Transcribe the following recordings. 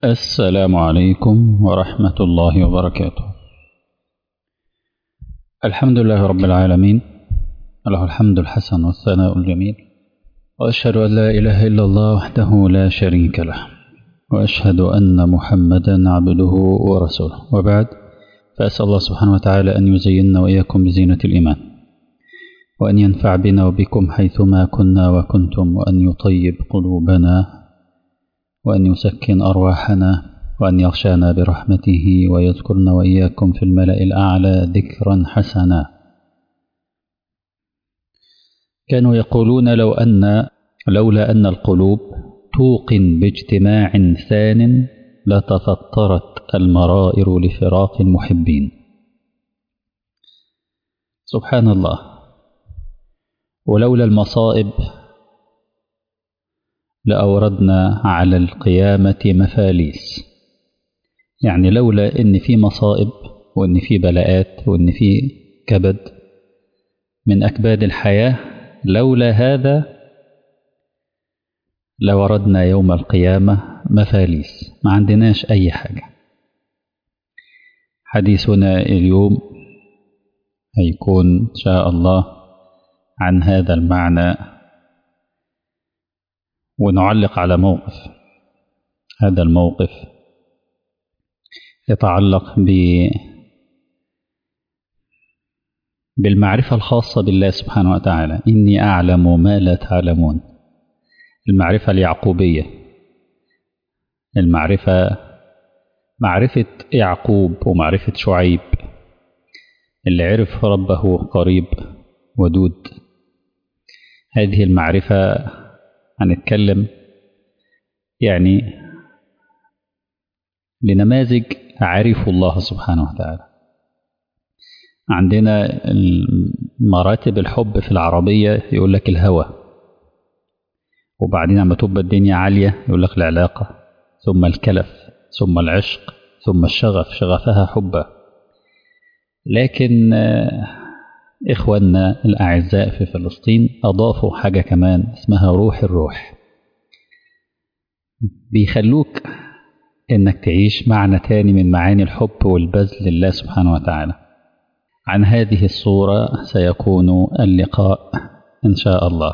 السلام عليكم ورحمة الله وبركاته الحمد لله رب العالمين له الحمد الحسن والثناء الجميل وأشهد أن لا إله إلا الله وحده لا شريك له وأشهد أن محمدا عبده ورسوله وبعد فأسأل الله سبحانه وتعالى أن يزيننا وإياكم بزينة الإيمان وأن ينفع بنا وبكم حيثما كنا وكنتم وأن يطيب قلوبنا وأن يسكن أرواحنا وأن يغشانا برحمته ويذكرنا وإياكم في الملأ الأعلى ذكرا حسنا كانوا يقولون لو أن لولا أن القلوب توقن باجتماع ثان لتفطرت المرائر لفراق المحبين سبحان الله ولولا المصائب لأوردنا على القيامة مفاليس يعني لولا إن في مصائب وإن في بلاءات وإن في كبد من أكباد الحياة لولا هذا لوردنا يوم القيامة مفاليس ما عندناش أي حاجة حديثنا اليوم هيكون إن شاء الله عن هذا المعنى ونعلق على موقف هذا الموقف يتعلق ب بالمعرفة الخاصة بالله سبحانه وتعالى إني أعلم ما لا تعلمون المعرفة اليعقوبية المعرفة معرفة يعقوب ومعرفة شعيب اللي عرف ربه قريب ودود هذه المعرفة هنتكلم يعني لنماذج عرفوا الله سبحانه وتعالى عندنا مراتب الحب في العربية يقول لك الهوى وبعدين لما تبقى الدنيا عالية يقول لك العلاقة ثم الكلف ثم العشق ثم الشغف شغفها حبا لكن إخواننا الأعزاء في فلسطين أضافوا حاجة كمان اسمها روح الروح بيخلوك إنك تعيش معنى تاني من معاني الحب والبذل لله سبحانه وتعالى عن هذه الصورة سيكون اللقاء إن شاء الله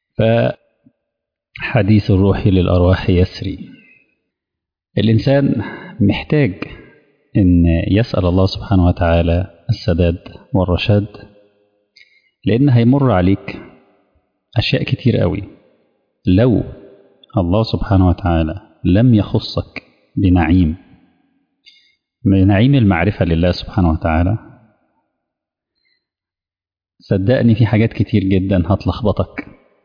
فحديث الروح للأرواح يسري الإنسان محتاج إن يسأل الله سبحانه وتعالى السداد والرشاد لأن هيمر عليك أشياء كتير قوي لو الله سبحانه وتعالى لم يخصك بنعيم بنعيم المعرفة لله سبحانه وتعالى صدقني في حاجات كتير جدا هتلخبطك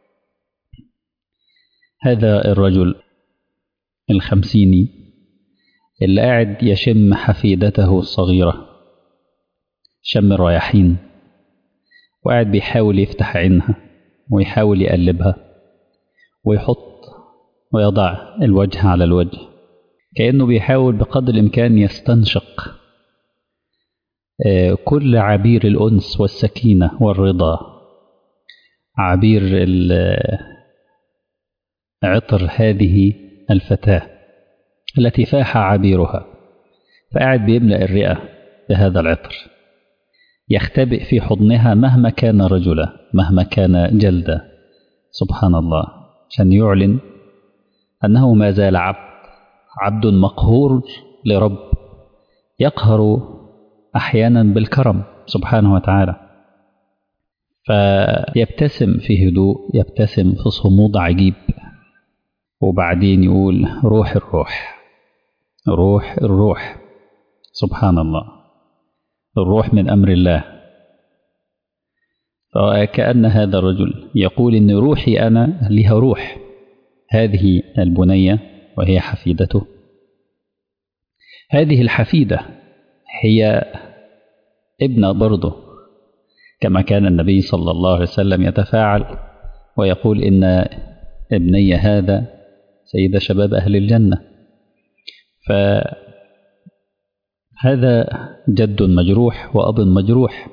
هذا الرجل الخمسيني اللي قاعد يشم حفيدته الصغيرة شم الرياحين وقاعد بيحاول يفتح عينها ويحاول يقلبها ويحط ويضع الوجه على الوجه كأنه بيحاول بقدر الإمكان يستنشق كل عبير الأنس والسكينة والرضا عبير عطر هذه الفتاة التي فاح عبيرها فقاعد بيملأ الرئة بهذا العطر يختبئ في حضنها مهما كان رجلا مهما كان جلدا سبحان الله عشان يعلن أنه ما زال عبد عبد مقهور لرب يقهر أحيانا بالكرم سبحانه وتعالى فيبتسم في هدوء يبتسم في صمود عجيب وبعدين يقول روح الروح روح الروح سبحان الله الروح من أمر الله فكأن هذا الرجل يقول إن روحي أنا لها روح هذه البنية وهي حفيدته هذه الحفيدة هي ابنة برضه كما كان النبي صلى الله عليه وسلم يتفاعل ويقول إن ابني هذا سيد شباب أهل الجنة فهذا جد مجروح وأب مجروح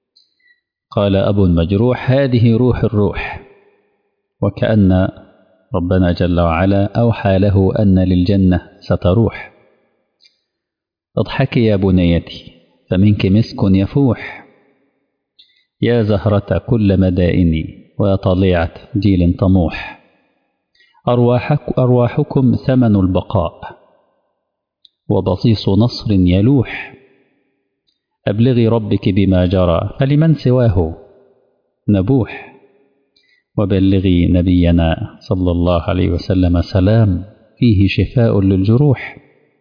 قال أب مجروح هذه روح الروح وكأن ربنا جل وعلا أوحى له أن للجنة ستروح اضحكي يا بنيتي فمنك مسك يفوح يا زهرة كل مدائني ويا طليعة جيل طموح أرواحك أرواحكم ثمن البقاء وبصيص نصر يلوح أبلغي ربك بما جرى فلمن سواه نبوح وبلغي نبينا صلى الله عليه وسلم سلام فيه شفاء للجروح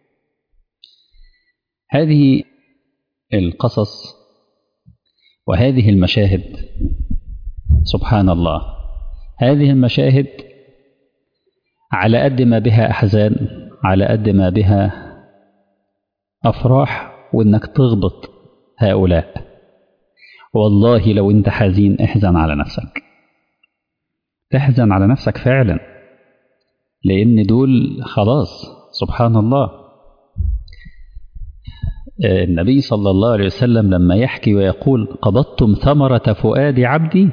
هذه القصص وهذه المشاهد سبحان الله هذه المشاهد على قد ما بها أحزان على قد ما بها أفراح وإنك تغبط هؤلاء والله لو أنت حزين احزن على نفسك تحزن على نفسك فعلا لأن دول خلاص سبحان الله النبي صلى الله عليه وسلم لما يحكي ويقول قبضتم ثمرة فؤاد عبدي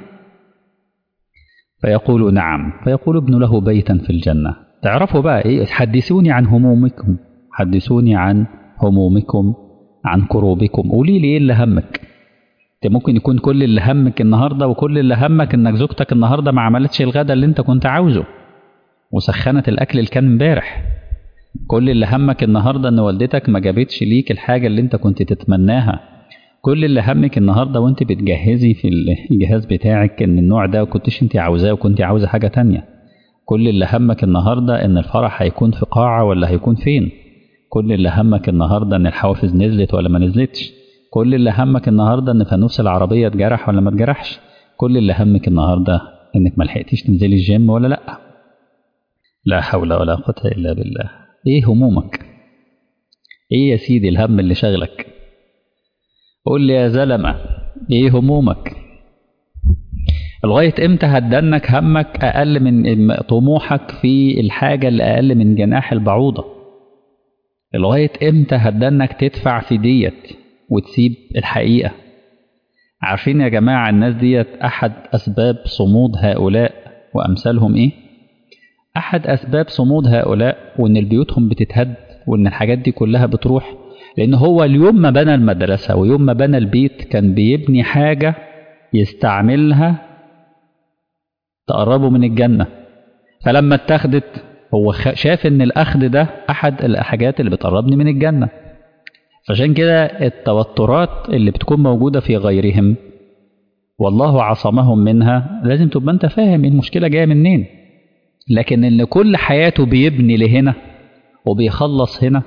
فيقول نعم فيقول ابن له بيتا في الجنة تعرفوا بقى إيه حدثوني عن همومكم حدثوني عن همومكم عن كروبكم قولي لي ايه اللي همك انت ممكن يكون كل اللي همك النهارده وكل اللي همك انك زوجتك النهارده ما عملتش الغدا اللي انت كنت عاوزه وسخنت الاكل اللي كان امبارح كل اللي همك النهارده ان والدتك ما جابتش ليك الحاجه اللي انت كنت تتمناها كل اللي همك النهارده وانت بتجهزي في الجهاز بتاعك ان النوع ده كنتش انت عاوزاه وكنت عاوزه حاجه تانية كل اللي همك النهارده ان الفرح هيكون في قاعه ولا هيكون فين كل اللي همك النهارده ان الحوافز نزلت ولا ما نزلتش كل اللي همك النهارده ان فانوس العربيه اتجرح ولا ما اتجرحش كل اللي همك النهارده انك ما لحقتيش تنزلي الجيم ولا لا لا حول ولا قوه الا بالله ايه همومك ايه يا سيدي الهم اللي شغلك قول لي يا زلمه ايه همومك لغايه امتى هتدنك همك اقل من طموحك في الحاجه اللي اقل من جناح البعوضه لغاية امتى هتدنك تدفع في ديت وتسيب الحقيقة عارفين يا جماعة الناس ديت أحد أسباب صمود هؤلاء وأمثالهم إيه؟ أحد أسباب صمود هؤلاء وإن بيوتهم بتتهد وإن الحاجات دي كلها بتروح لأن هو اليوم ما بنى المدرسة ويوم ما بنى البيت كان بيبني حاجة يستعملها تقربه من الجنة فلما اتخذت هو شاف ان الاخذ ده احد الحاجات اللي بتقربني من الجنه فعشان كده التوترات اللي بتكون موجوده في غيرهم والله عصمهم منها لازم تبقى انت فاهم المشكله جايه منين لكن اللي كل حياته بيبني لهنا وبيخلص هنا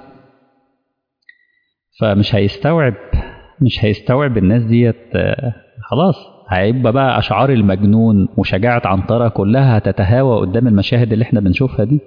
فمش هيستوعب مش هيستوعب الناس ديت خلاص هيبقى بقى أشعار المجنون وشجاعة عنترة كلها هتتهاوى قدام المشاهد اللي احنا بنشوفها دي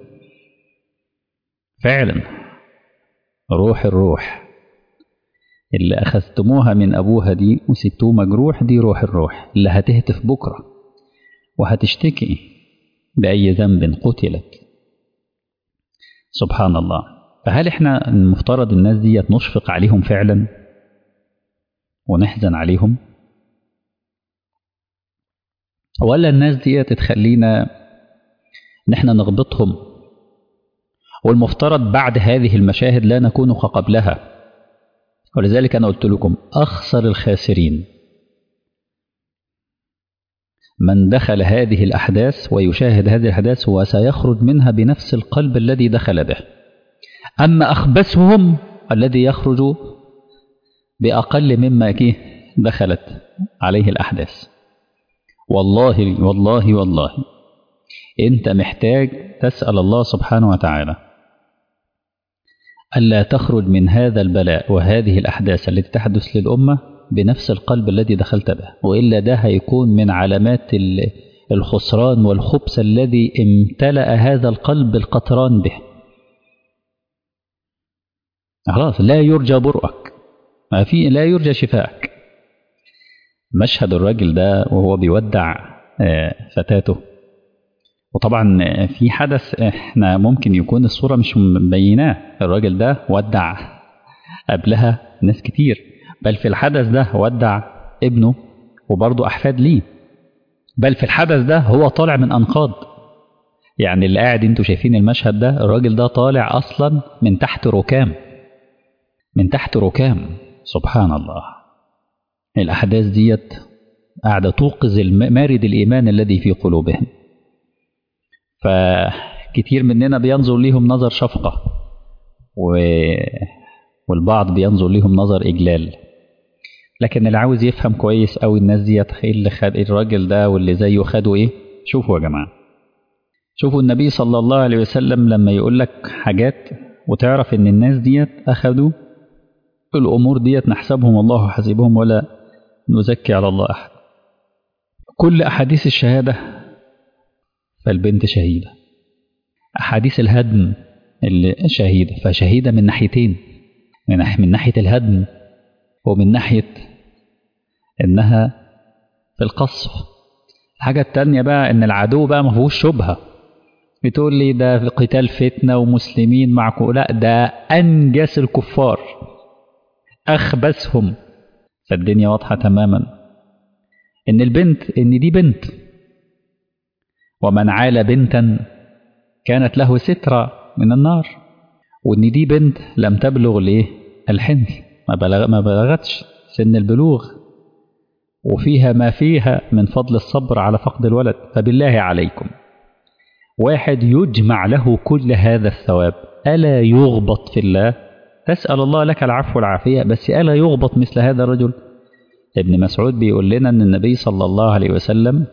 فعلا روح الروح اللي أخذتموها من أبوها دي وسبتوه مجروح دي روح الروح اللي هتهتف بكرة وهتشتكي بأي ذنب قتلت سبحان الله فهل احنا المفترض الناس دي نشفق عليهم فعلا ونحزن عليهم ولا الناس دي تخلينا ان احنا نغبطهم والمفترض بعد هذه المشاهد لا نكون كقبلها ولذلك انا قلت لكم اخسر الخاسرين من دخل هذه الاحداث ويشاهد هذه الاحداث وسيخرج منها بنفس القلب الذي دخل به اما اخبثهم الذي يخرج باقل مما دخلت عليه الاحداث والله والله والله انت محتاج تسال الله سبحانه وتعالى الا تخرج من هذا البلاء وهذه الاحداث التي تحدث للامه بنفس القلب الذي دخلت به والا ده هيكون من علامات الخسران والخبث الذي امتلا هذا القلب القطران به خلاص لا يرجى برؤك ما في لا يرجى شفاءك مشهد الراجل ده وهو بيودع فتاته وطبعا في حدث احنا ممكن يكون الصورة مش مبيناه الراجل ده ودع قبلها ناس كتير بل في الحدث ده ودع ابنه وبرضه أحفاد ليه بل في الحدث ده هو طالع من أنقاض يعني اللي قاعد انتوا شايفين المشهد ده الراجل ده طالع اصلا من تحت ركام من تحت ركام سبحان الله الاحداث ديت قاعده توقظ مارد الايمان الذي في قلوبهم فكتير مننا بينظر ليهم نظر شفقه و... والبعض بينظر ليهم نظر اجلال لكن اللي عاوز يفهم كويس قوي الناس ديت ايه اللي خد الراجل ده واللي زيه خدوا ايه شوفوا يا جماعه شوفوا النبي صلى الله عليه وسلم لما يقول لك حاجات وتعرف ان الناس ديت اخذوا الامور ديت نحسبهم الله حسيبهم ولا نزكي على الله احد كل احاديث الشهاده فالبنت شهيده احاديث الهدم اللي شهيده فشهيده من ناحيتين من ناحيه من ناحيه الهدم ومن ناحيه انها في القصف الحاجه التانية بقى ان العدو بقى ما فيهوش شبهه بتقول لي ده في قتال فتنة ومسلمين معكم لا ده أنجس الكفار أخبثهم فالدنيا واضحة تماما إن البنت إن دي بنت ومن عال بنتا كانت له سترة من النار وإن دي بنت لم تبلغ ليه الحنث ما, بلغ ما بلغتش سن البلوغ وفيها ما فيها من فضل الصبر على فقد الولد فبالله عليكم واحد يجمع له كل هذا الثواب ألا يغبط في الله تسأل الله لك العفو والعافية بس ألا يغبط مثل هذا الرجل ابن مسعود بيقول لنا أن النبي صلى الله عليه وسلم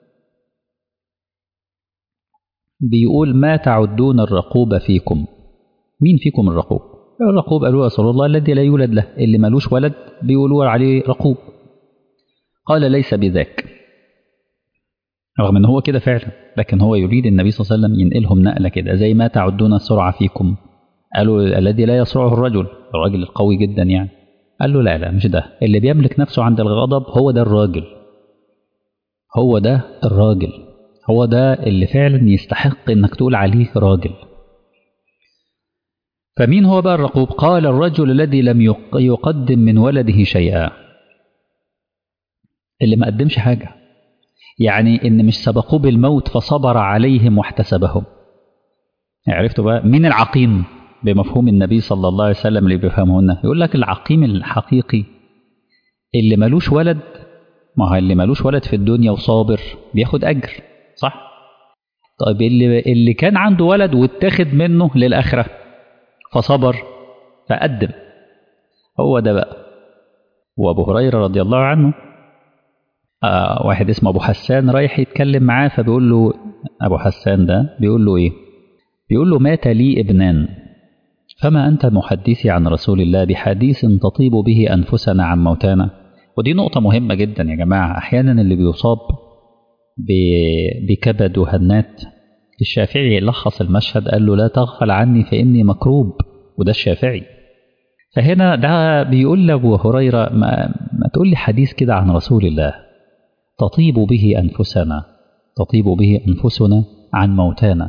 بيقول ما تعدون الرقوب فيكم مين فيكم الرقوب الرقوب قالوا يا رسول الله الذي لا يولد له اللي ملوش ولد بيقولوا عليه رقوب قال ليس بذاك رغم ان هو كده فعلا لكن هو يريد النبي صلى الله عليه وسلم ينقلهم نقله كده زي ما تعدون السرعه فيكم قالوا الذي لا يسرعه الرجل الراجل القوي جدا يعني قال له لا لا مش ده اللي بيملك نفسه عند الغضب هو ده الراجل هو ده الراجل هو ده اللي فعلا يستحق انك تقول عليه راجل فمين هو بقى الرقوب قال الرجل الذي لم يقدم من ولده شيئا اللي ما قدمش حاجه يعني ان مش سبقوه بالموت فصبر عليهم واحتسبهم عرفتوا بقى مين العقيم بمفهوم النبي صلى الله عليه وسلم اللي بيفهمه لنا يقول لك العقيم الحقيقي اللي ملوش ولد ما هو اللي ملوش ولد في الدنيا وصابر بياخد اجر صح طيب اللي اللي كان عنده ولد واتاخد منه للاخره فصبر فقدم هو ده بقى وابو هريره رضي الله عنه آه واحد اسمه ابو حسان رايح يتكلم معاه فبيقول له ابو حسان ده بيقول له ايه بيقول له مات لي ابنان فما انت محدثي عن رسول الله بحديث تطيب به انفسنا عن موتانا ودي نقطة مهمة جدا يا جماعة أحيانا اللي بيصاب بكبد وهنات الشافعي لخص المشهد قال له لا تغفل عني فإني مكروب وده الشافعي فهنا ده بيقول لأبو هريرة ما, ما تقول لي حديث كده عن رسول الله تطيب به أنفسنا تطيب به أنفسنا عن موتانا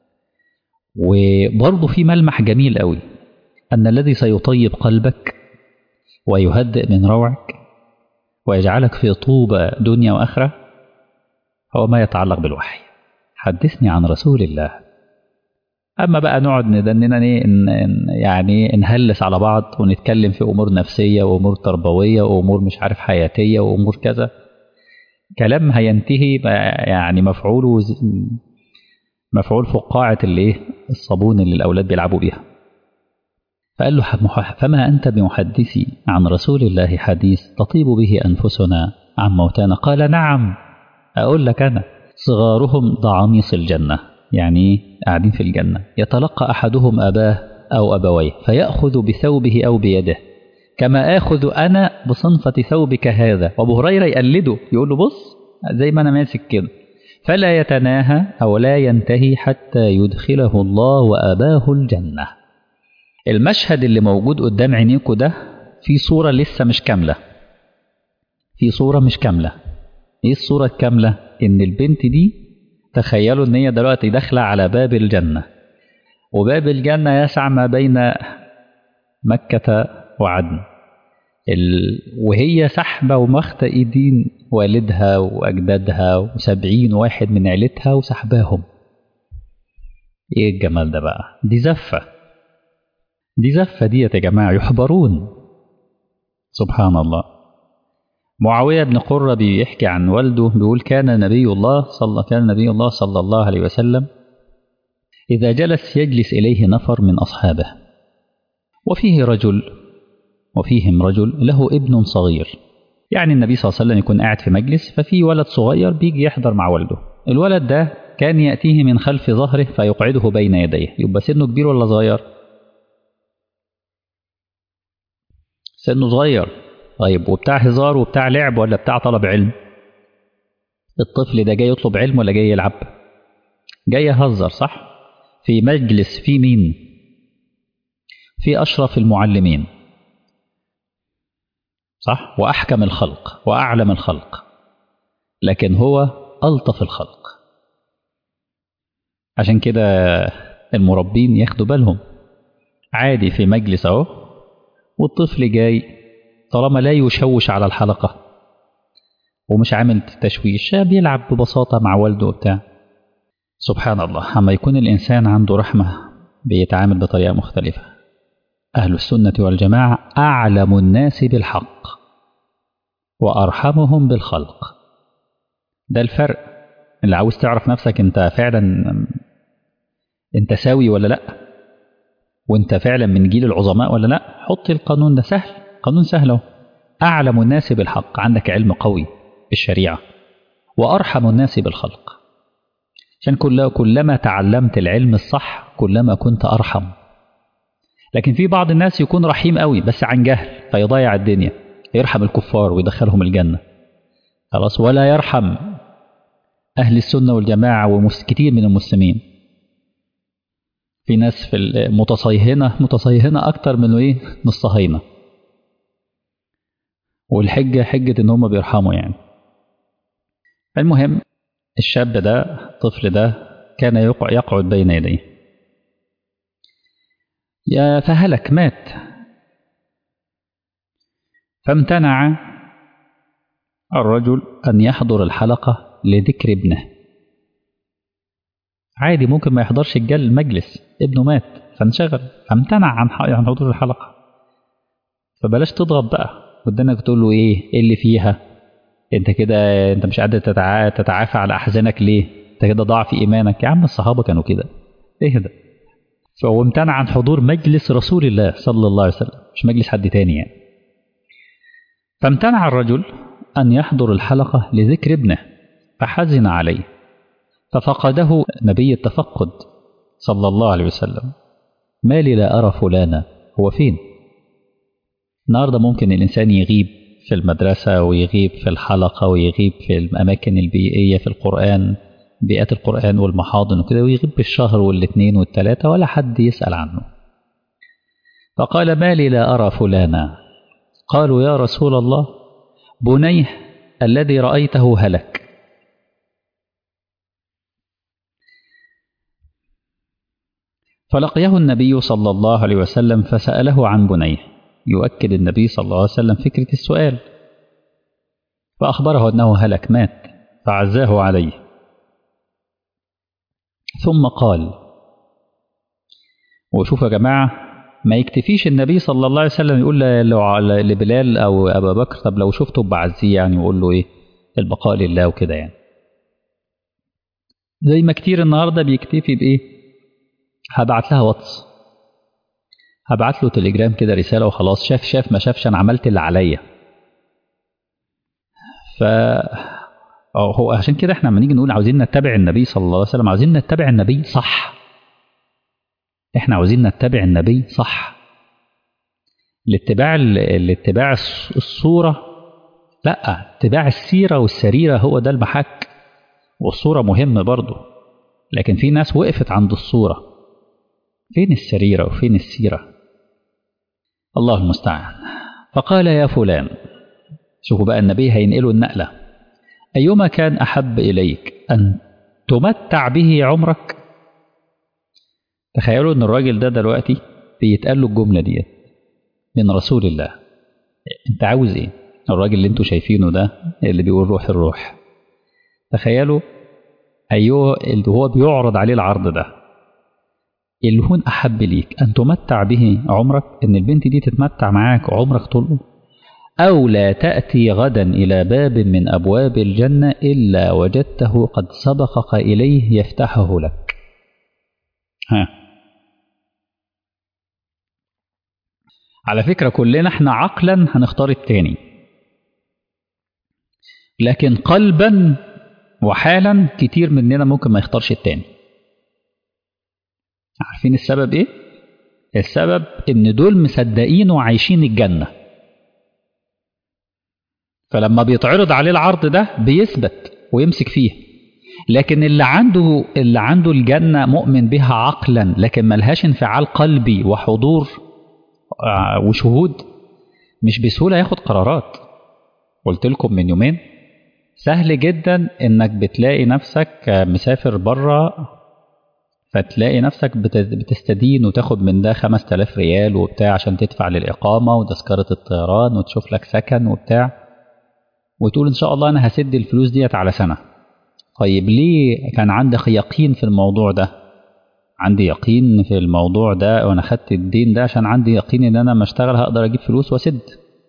وبرضه في ملمح جميل قوي أن الذي سيطيب قلبك ويهدئ من روعك ويجعلك في طوبى دنيا وآخرة هو ما يتعلق بالوحي حدثني عن رسول الله أما بقى نقعد ندننا يعني نهلس على بعض ونتكلم في أمور نفسية وأمور تربوية وأمور مش عارف حياتية وأمور كذا كلام هينتهي يعني مفعوله مفعول فقاعة الايه الصابون اللي الأولاد بيلعبوا بيها فقال له فما أنت بمحدثي عن رسول الله حديث تطيب به أنفسنا عن موتانا قال نعم أقول لك أنا صغارهم ضعاميص الجنة يعني قاعدين في الجنة يتلقى أحدهم أباه أو أبويه فيأخذ بثوبه أو بيده كما آخذ أنا بصنفة ثوبك هذا وأبو هريرة يقلده يقول له بص زي ما أنا ماسك كده فلا يتناهى أو لا ينتهي حتى يدخله الله وأباه الجنة المشهد اللي موجود قدام عينيكوا ده في صورة لسه مش كاملة في صورة مش كاملة ايه الصورة الكاملة ان البنت دي تخيلوا ان هي دلوقتي داخلة على باب الجنة وباب الجنة يسعى ما بين مكة وعدن ال... وهي سحبة ومخت ايدين والدها واجدادها وسبعين واحد من عيلتها وسحباهم ايه الجمال ده بقى دي زفة دي زفة ديت يا جماعة يحبرون سبحان الله معاوية بن قرة بيحكي عن والده بيقول كان نبي الله صلى كان نبي الله صلى الله عليه وسلم إذا جلس يجلس إليه نفر من أصحابه وفيه رجل وفيهم رجل له ابن صغير يعني النبي صلى الله عليه وسلم يكون قاعد في مجلس ففي ولد صغير بيجي يحضر مع والده الولد ده كان يأتيه من خلف ظهره فيقعده بين يديه يبقى سنه كبير ولا صغير سنه صغير طيب وبتاع هزار وبتاع لعب ولا بتاع طلب علم الطفل ده جاي يطلب علم ولا جاي يلعب جاي يهزر صح في مجلس في مين في أشرف المعلمين صح وأحكم الخلق وأعلم الخلق لكن هو ألطف الخلق عشان كده المربين ياخدوا بالهم عادي في مجلس اهو والطفل جاي طالما لا يشوش على الحلقة ومش عامل تشويش بيلعب ببساطة مع والده وبتاع سبحان الله أما يكون الإنسان عنده رحمة بيتعامل بطريقة مختلفة أهل السنة والجماعة أعلم الناس بالحق وأرحمهم بالخلق ده الفرق اللي عاوز تعرف نفسك أنت فعلا أنت ساوي ولا لأ وأنت فعلا من جيل العظماء ولا لأ حط القانون ده سهل قانون سهل اهو أعلم الناس بالحق عندك علم قوي بالشريعة وأرحم الناس بالخلق عشان كل كلما تعلمت العلم الصح كلما كنت أرحم لكن في بعض الناس يكون رحيم قوي بس عن جهل فيضيع الدنيا يرحم الكفار ويدخلهم الجنة خلاص ولا يرحم أهل السنة والجماعة وكثير من المسلمين في ناس في المتصيهنة متصيهنة أكتر من إيه من الصهاينة والحجة حجة إن هم بيرحموا يعني المهم الشاب ده الطفل ده كان يقعد بين يديه يا فهلك مات فامتنع الرجل أن يحضر الحلقة لذكر ابنه عادي ممكن ما يحضرش الجل المجلس ابنه مات فانشغل فامتنع عن عن حضور الحلقة فبلاش تضغط بقى قدامك تقول له ايه ايه اللي فيها انت كده انت مش قادر تتع... تتعافى على احزانك ليه انت كده ضعف ايمانك يا عم الصحابه كانوا كده ايه ده فهو امتنع عن حضور مجلس رسول الله صلى الله عليه وسلم مش مجلس حد تاني يعني فامتنع الرجل ان يحضر الحلقه لذكر ابنه فحزن عليه ففقده نبي التفقد صلى الله عليه وسلم ما لي لا أرى فلانا هو فين النهاردة ممكن الإنسان يغيب في المدرسة ويغيب في الحلقة ويغيب في الأماكن البيئية في القرآن بيئات القرآن والمحاضن وكده ويغيب بالشهر والاثنين والثلاثة ولا حد يسأل عنه فقال ما لي لا أرى فلانا قالوا يا رسول الله بنيه الذي رأيته هلك فلقيه النبي صلى الله عليه وسلم فسأله عن بنيه يؤكد النبي صلى الله عليه وسلم فكرة السؤال فأخبره أنه هلك مات فعزاه عليه ثم قال وشوفوا يا جماعة ما يكتفيش النبي صلى الله عليه وسلم يقول لبلال أو أبا بكر طب لو شفته بعزيه يعني ويقول له إيه البقاء لله وكده يعني زي ما كتير النهاردة بيكتفي بإيه هبعت لها واتس هبعت له تليجرام كده رسالة وخلاص شاف شاف ما شافش أنا عملت اللي عليا ف هو عشان كده احنا لما نيجي نقول عاوزين نتبع النبي صلى الله عليه وسلم عاوزين نتبع النبي صح احنا عاوزين نتبع النبي صح الاتباع الاتباع الصورة لا اتباع السيرة والسريرة هو ده المحك والصورة مهمة برضه لكن في ناس وقفت عند الصورة فين السريرة وفين السيرة الله المستعان فقال يا فلان شوفوا بقى النبي هينقله النقلة أيما كان أحب إليك أن تمتع به عمرك تخيلوا أن الراجل ده دلوقتي بيتقال له الجملة دي من رسول الله أنت عاوز إيه الراجل اللي أنتوا شايفينه ده اللي بيقول روح الروح تخيلوا أيوه اللي هو بيعرض عليه العرض ده الهون أحب ليك أن تمتع به عمرك إن البنت دي تتمتع معاك عمرك طوله أو لا تأتي غدا إلى باب من أبواب الجنة إلا وجدته قد سبقك إليه يفتحه لك ها على فكرة كلنا احنا عقلا هنختار التاني لكن قلبا وحالا كتير مننا ممكن ما يختارش التاني عارفين السبب ايه السبب ان دول مصدقين وعايشين الجنة فلما بيتعرض عليه العرض ده بيثبت ويمسك فيه لكن اللي عنده اللي عنده الجنة مؤمن بها عقلا لكن ملهاش انفعال قلبي وحضور وشهود مش بسهولة ياخد قرارات قلت لكم من يومين سهل جدا انك بتلاقي نفسك مسافر بره فتلاقي نفسك بتستدين وتاخد من ده 5000 ريال وبتاع عشان تدفع للإقامة وتذكرة الطيران وتشوف لك سكن وبتاع وتقول إن شاء الله أنا هسد الفلوس ديت على سنة طيب ليه كان عندك يقين في الموضوع ده عندي يقين في الموضوع ده وأنا خدت الدين ده عشان عندي يقين إن أنا لما أشتغل هقدر أجيب فلوس وأسد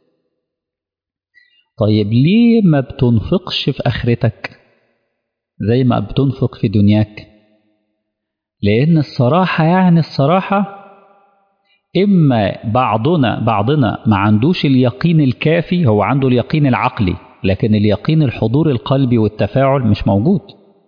طيب ليه ما بتنفقش في آخرتك زي ما بتنفق في دنياك لأن الصراحة يعني الصراحة إما بعضنا بعضنا ما عندوش اليقين الكافي هو عنده اليقين العقلي لكن اليقين الحضور القلبي والتفاعل مش موجود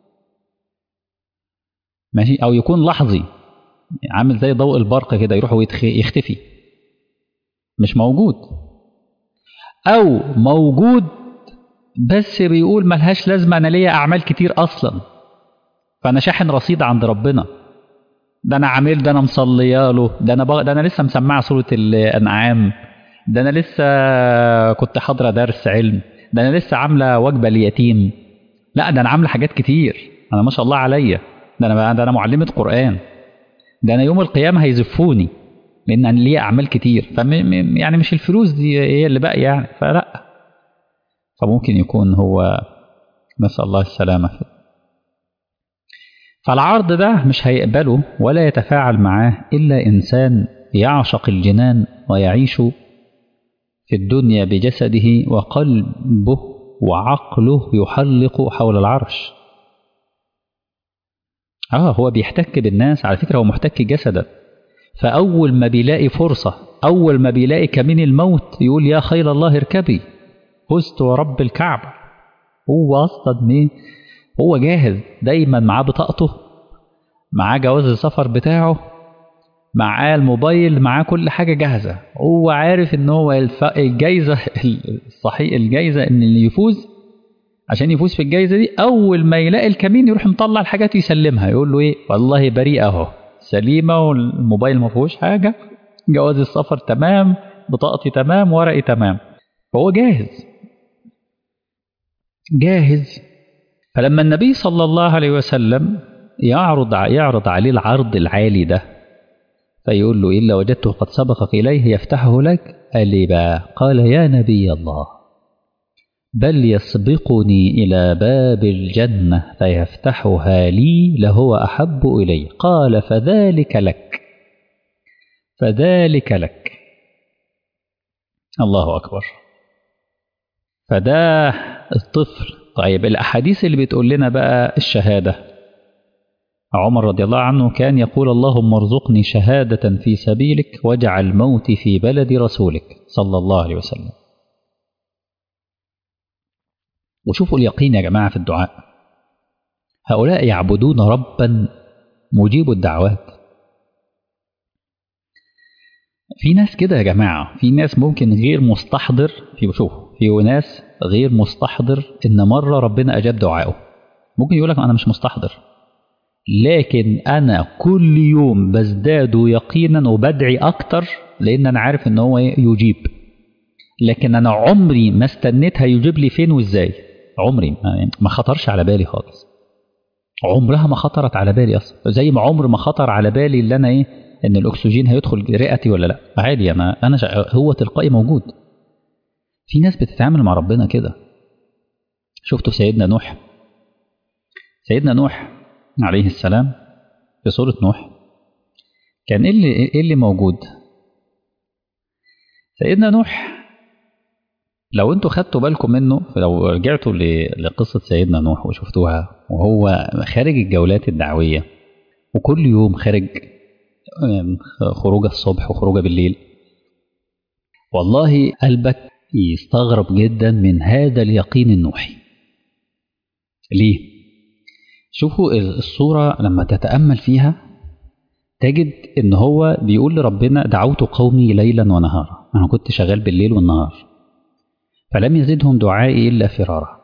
ماشي أو يكون لحظي عامل زي ضوء البرق كده يروح ويختفي مش موجود أو موجود بس بيقول ملهاش لازمة أنا ليا أعمال كتير أصلا فأنا شاحن رصيد عند ربنا ده انا عامل ده انا مصليه له ده انا بغ... ده انا لسه مسمعه سوره الانعام ده انا لسه كنت حاضره درس علم ده انا لسه عامله وجبه ليتيم لا ده انا عامله حاجات كتير انا ما شاء الله عليا ده انا ده انا معلمه قران ده انا يوم القيامه هيزفوني لان انا ليا اعمال كتير فم... يعني مش الفلوس دي هي اللي باقيه يعني فلا فممكن يكون هو نسال الله السلامه فالعرض ده مش هيقبله ولا يتفاعل معاه إلا إنسان يعشق الجنان ويعيش في الدنيا بجسده وقلبه وعقله يحلق حول العرش آه هو بيحتك بالناس على فكرة هو محتك جسدا فأول ما بيلاقي فرصة أول ما بيلاقي كمين الموت يقول يا خيل الله اركبي فزت ورب الكعبة هو أصلا مين هو جاهز دايما معاه بطاقته معاه جواز السفر بتاعه معاه الموبايل معاه كل حاجة جاهزة هو عارف ان هو الف... الجايزة الصحيح الجايزة ان اللي يفوز عشان يفوز في الجايزة دي أول ما يلاقي الكمين يروح مطلع الحاجات ويسلمها يقول له إيه والله بريء أهو سليمة والموبايل ما فيهوش حاجة جواز السفر تمام بطاقتي تمام ورقي تمام فهو جاهز جاهز فلما النبي صلى الله عليه وسلم يعرض يعرض عليه العرض العالي ده فيقول له إلا وجدته قد سبقك إليه يفتحه لك قال لي بقى قال يا نبي الله بل يسبقني إلى باب الجنة فيفتحها لي لهو أحب إلي قال فذلك لك فذلك لك الله أكبر فده الطفل طيب الأحاديث اللي بتقول لنا بقى الشهادة عمر رضي الله عنه كان يقول اللهم ارزقني شهادة في سبيلك واجعل موتي في بلد رسولك صلى الله عليه وسلم وشوفوا اليقين يا جماعة في الدعاء هؤلاء يعبدون ربا مجيب الدعوات في ناس كده يا جماعة في ناس ممكن غير مستحضر في شوف في ناس غير مستحضر ان مرة ربنا اجاب دعائه ممكن يقول لك انا مش مستحضر لكن انا كل يوم بزداد يقينا وبدعي اكتر لان انا عارف ان هو يجيب لكن انا عمري ما استنيت هيجيب لي فين وازاي عمري ما خطرش على بالي خالص عمرها ما خطرت على بالي اصلا زي ما عمر ما خطر على بالي اللي انا ايه ان الاكسجين هيدخل رئتي ولا لا عادي انا انا هو تلقائي موجود في ناس بتتعامل مع ربنا كده شفتوا سيدنا نوح سيدنا نوح عليه السلام في سورة نوح كان ايه اللي ايه اللي موجود سيدنا نوح لو انتوا خدتوا بالكم منه لو رجعتوا لقصة سيدنا نوح وشفتوها وهو خارج الجولات الدعوية وكل يوم خارج خروج الصبح وخروج بالليل والله قلبك يستغرب جدا من هذا اليقين النوحي ليه شوفوا الصورة لما تتأمل فيها تجد ان هو بيقول لربنا دعوت قومي ليلا ونهارا انا كنت شغال بالليل والنهار فلم يزدهم دعائي الا فرارا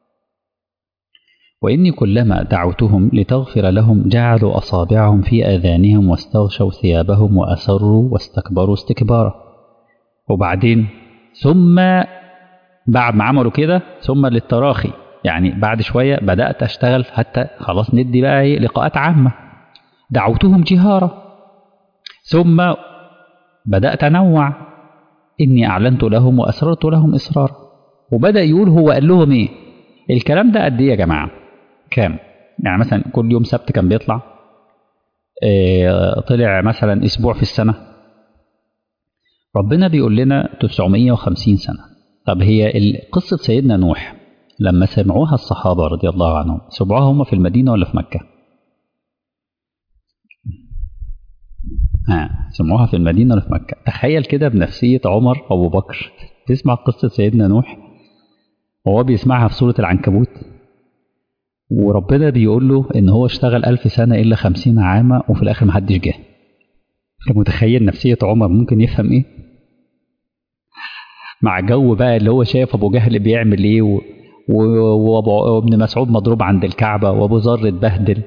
واني كلما دعوتهم لتغفر لهم جعلوا اصابعهم في اذانهم واستغشوا ثيابهم واسروا واستكبروا استكبارا وبعدين ثم بعد ما عملوا كده ثم للتراخي يعني بعد شويه بدات اشتغل حتى خلاص ندي بقى ايه لقاءات عامه دعوتهم جهارا ثم بدات انوع اني اعلنت لهم واسررت لهم اسرارا وبدا يقول هو قال لهم ايه الكلام ده قد ايه يا جماعه كام يعني مثلا كل يوم سبت كان بيطلع إيه طلع مثلا اسبوع في السنه ربنا بيقول لنا 950 سنه طب هي قصه سيدنا نوح لما سمعوها الصحابه رضي الله عنهم سمعوها هم في المدينه ولا في مكه ها سمعوها في المدينه ولا في مكه تخيل كده بنفسيه عمر وابو بكر تسمع قصه سيدنا نوح وهو بيسمعها في سوره العنكبوت وربنا بيقول له ان هو اشتغل ألف سنة إلا خمسين عاما وفي الآخر محدش جه انت متخيل نفسية عمر ممكن يفهم ايه مع جو بقى اللي هو شايف ابو جهل بيعمل ايه و... و... وابن مسعود مضروب عند الكعبة وابو ذر اتبهدل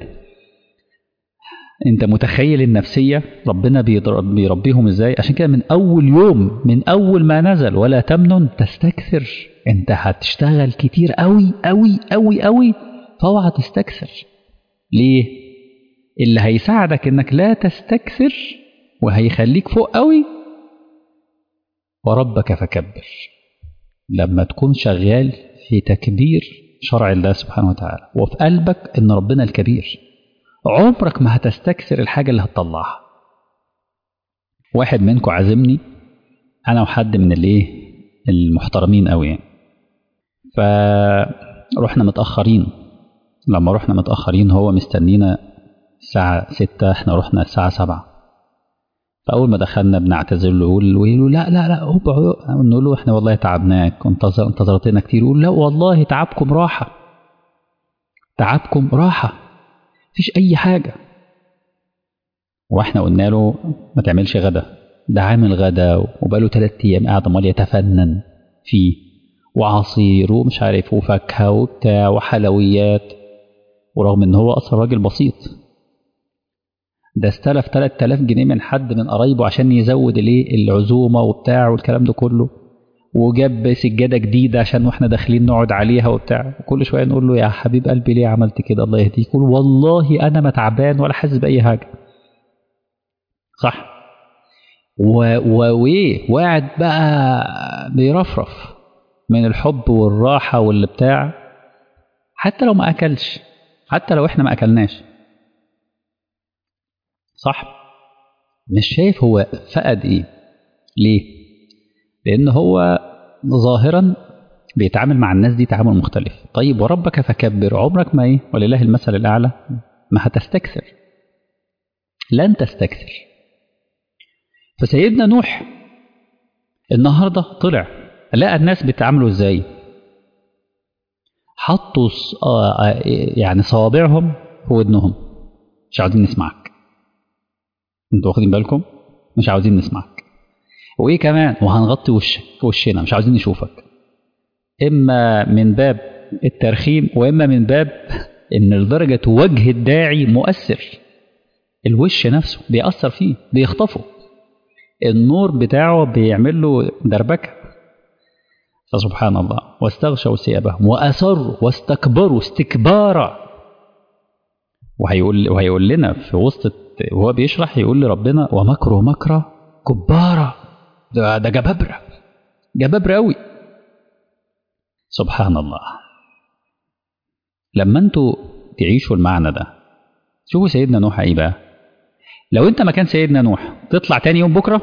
انت متخيل النفسية ربنا بيضرب بيربيهم ازاي عشان كده من اول يوم من اول ما نزل ولا تمنن تستكثر انت هتشتغل كتير قوي قوي قوي قوي فاوعى تستكثر ليه اللي هيساعدك انك لا تستكثر وهيخليك فوق قوي وربك فكبر لما تكون شغال في تكبير شرع الله سبحانه وتعالى وفي قلبك ان ربنا الكبير عمرك ما هتستكثر الحاجة اللي هتطلعها واحد منكم عازمني انا وحد من الايه المحترمين قوي يعني فرحنا متأخرين لما رحنا متأخرين هو مستنينا الساعة ستة احنا رحنا الساعة سبعة فأول ما دخلنا بنعتذر له يقول له لا لا لا هوب نقول له احنا والله تعبناك انتظر انتظرتنا كتير يقول لا والله تعبكم راحة تعبكم راحة مفيش أي حاجة واحنا قلنا له ما تعملش غدا ده عامل غدا وبقاله ثلاث أيام قاعد عمال يتفنن فيه وعصير ومش عارف وفاكهة وبتاع وحلويات ورغم ان هو اصلا راجل بسيط ده استلف 3000 جنيه من حد من قرايبه عشان يزود الايه العزومه وبتاع والكلام ده كله وجاب سجاده جديده عشان واحنا داخلين نقعد عليها وبتاع وكل شويه نقول له يا حبيب قلبي ليه عملت كده الله يهديك يقول والله انا ما تعبان ولا حاسس باي حاجه صح وايه وقاعد بقى بيرفرف من الحب والراحه واللي بتاع حتى لو ما اكلش حتى لو احنا ما اكلناش صح مش شايف هو فقد ايه ليه لان هو ظاهرا بيتعامل مع الناس دي تعامل مختلف طيب وربك فكبر عمرك ما ايه ولله المثل الاعلى ما هتستكثر لن تستكثر فسيدنا نوح النهارده طلع لقى الناس بيتعاملوا ازاي حطوا يعني صوابعهم في ودنهم مش عاوزين نسمعك انتوا واخدين بالكم مش عاوزين نسمعك وايه كمان وهنغطي وشك وشنا مش عاوزين نشوفك اما من باب الترخيم واما من باب ان لدرجه وجه الداعي مؤثر الوش نفسه بيأثر فيه بيخطفه النور بتاعه بيعمل له دربكه فسبحان الله واستغشوا ثيابهم وأسروا واستكبروا استكبارا وهيقول وهيقول لنا في وسط وهو بيشرح يقول لربنا ومكروا مكرا كبارا ده ده جبابرة جبابرة قوي سبحان الله لما انتوا تعيشوا المعنى ده شوفوا سيدنا نوح ايه بقى لو انت مكان سيدنا نوح تطلع تاني يوم بكره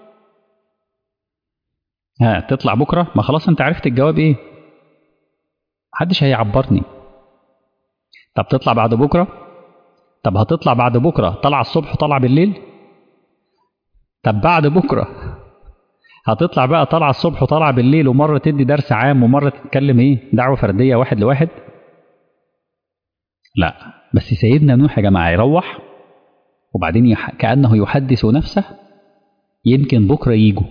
ها تطلع بكره ما خلاص انت عرفت الجواب ايه محدش هيعبرني طب تطلع بعد بكره طب هتطلع بعد بكره طلع الصبح وطلع بالليل طب بعد بكره هتطلع بقى طالعه الصبح وطالعه بالليل ومره تدي درس عام ومره تتكلم ايه دعوه فرديه واحد لواحد لا بس سيدنا نوح يا جماعه يروح وبعدين يح... كانه يحدث نفسه يمكن بكره يجوا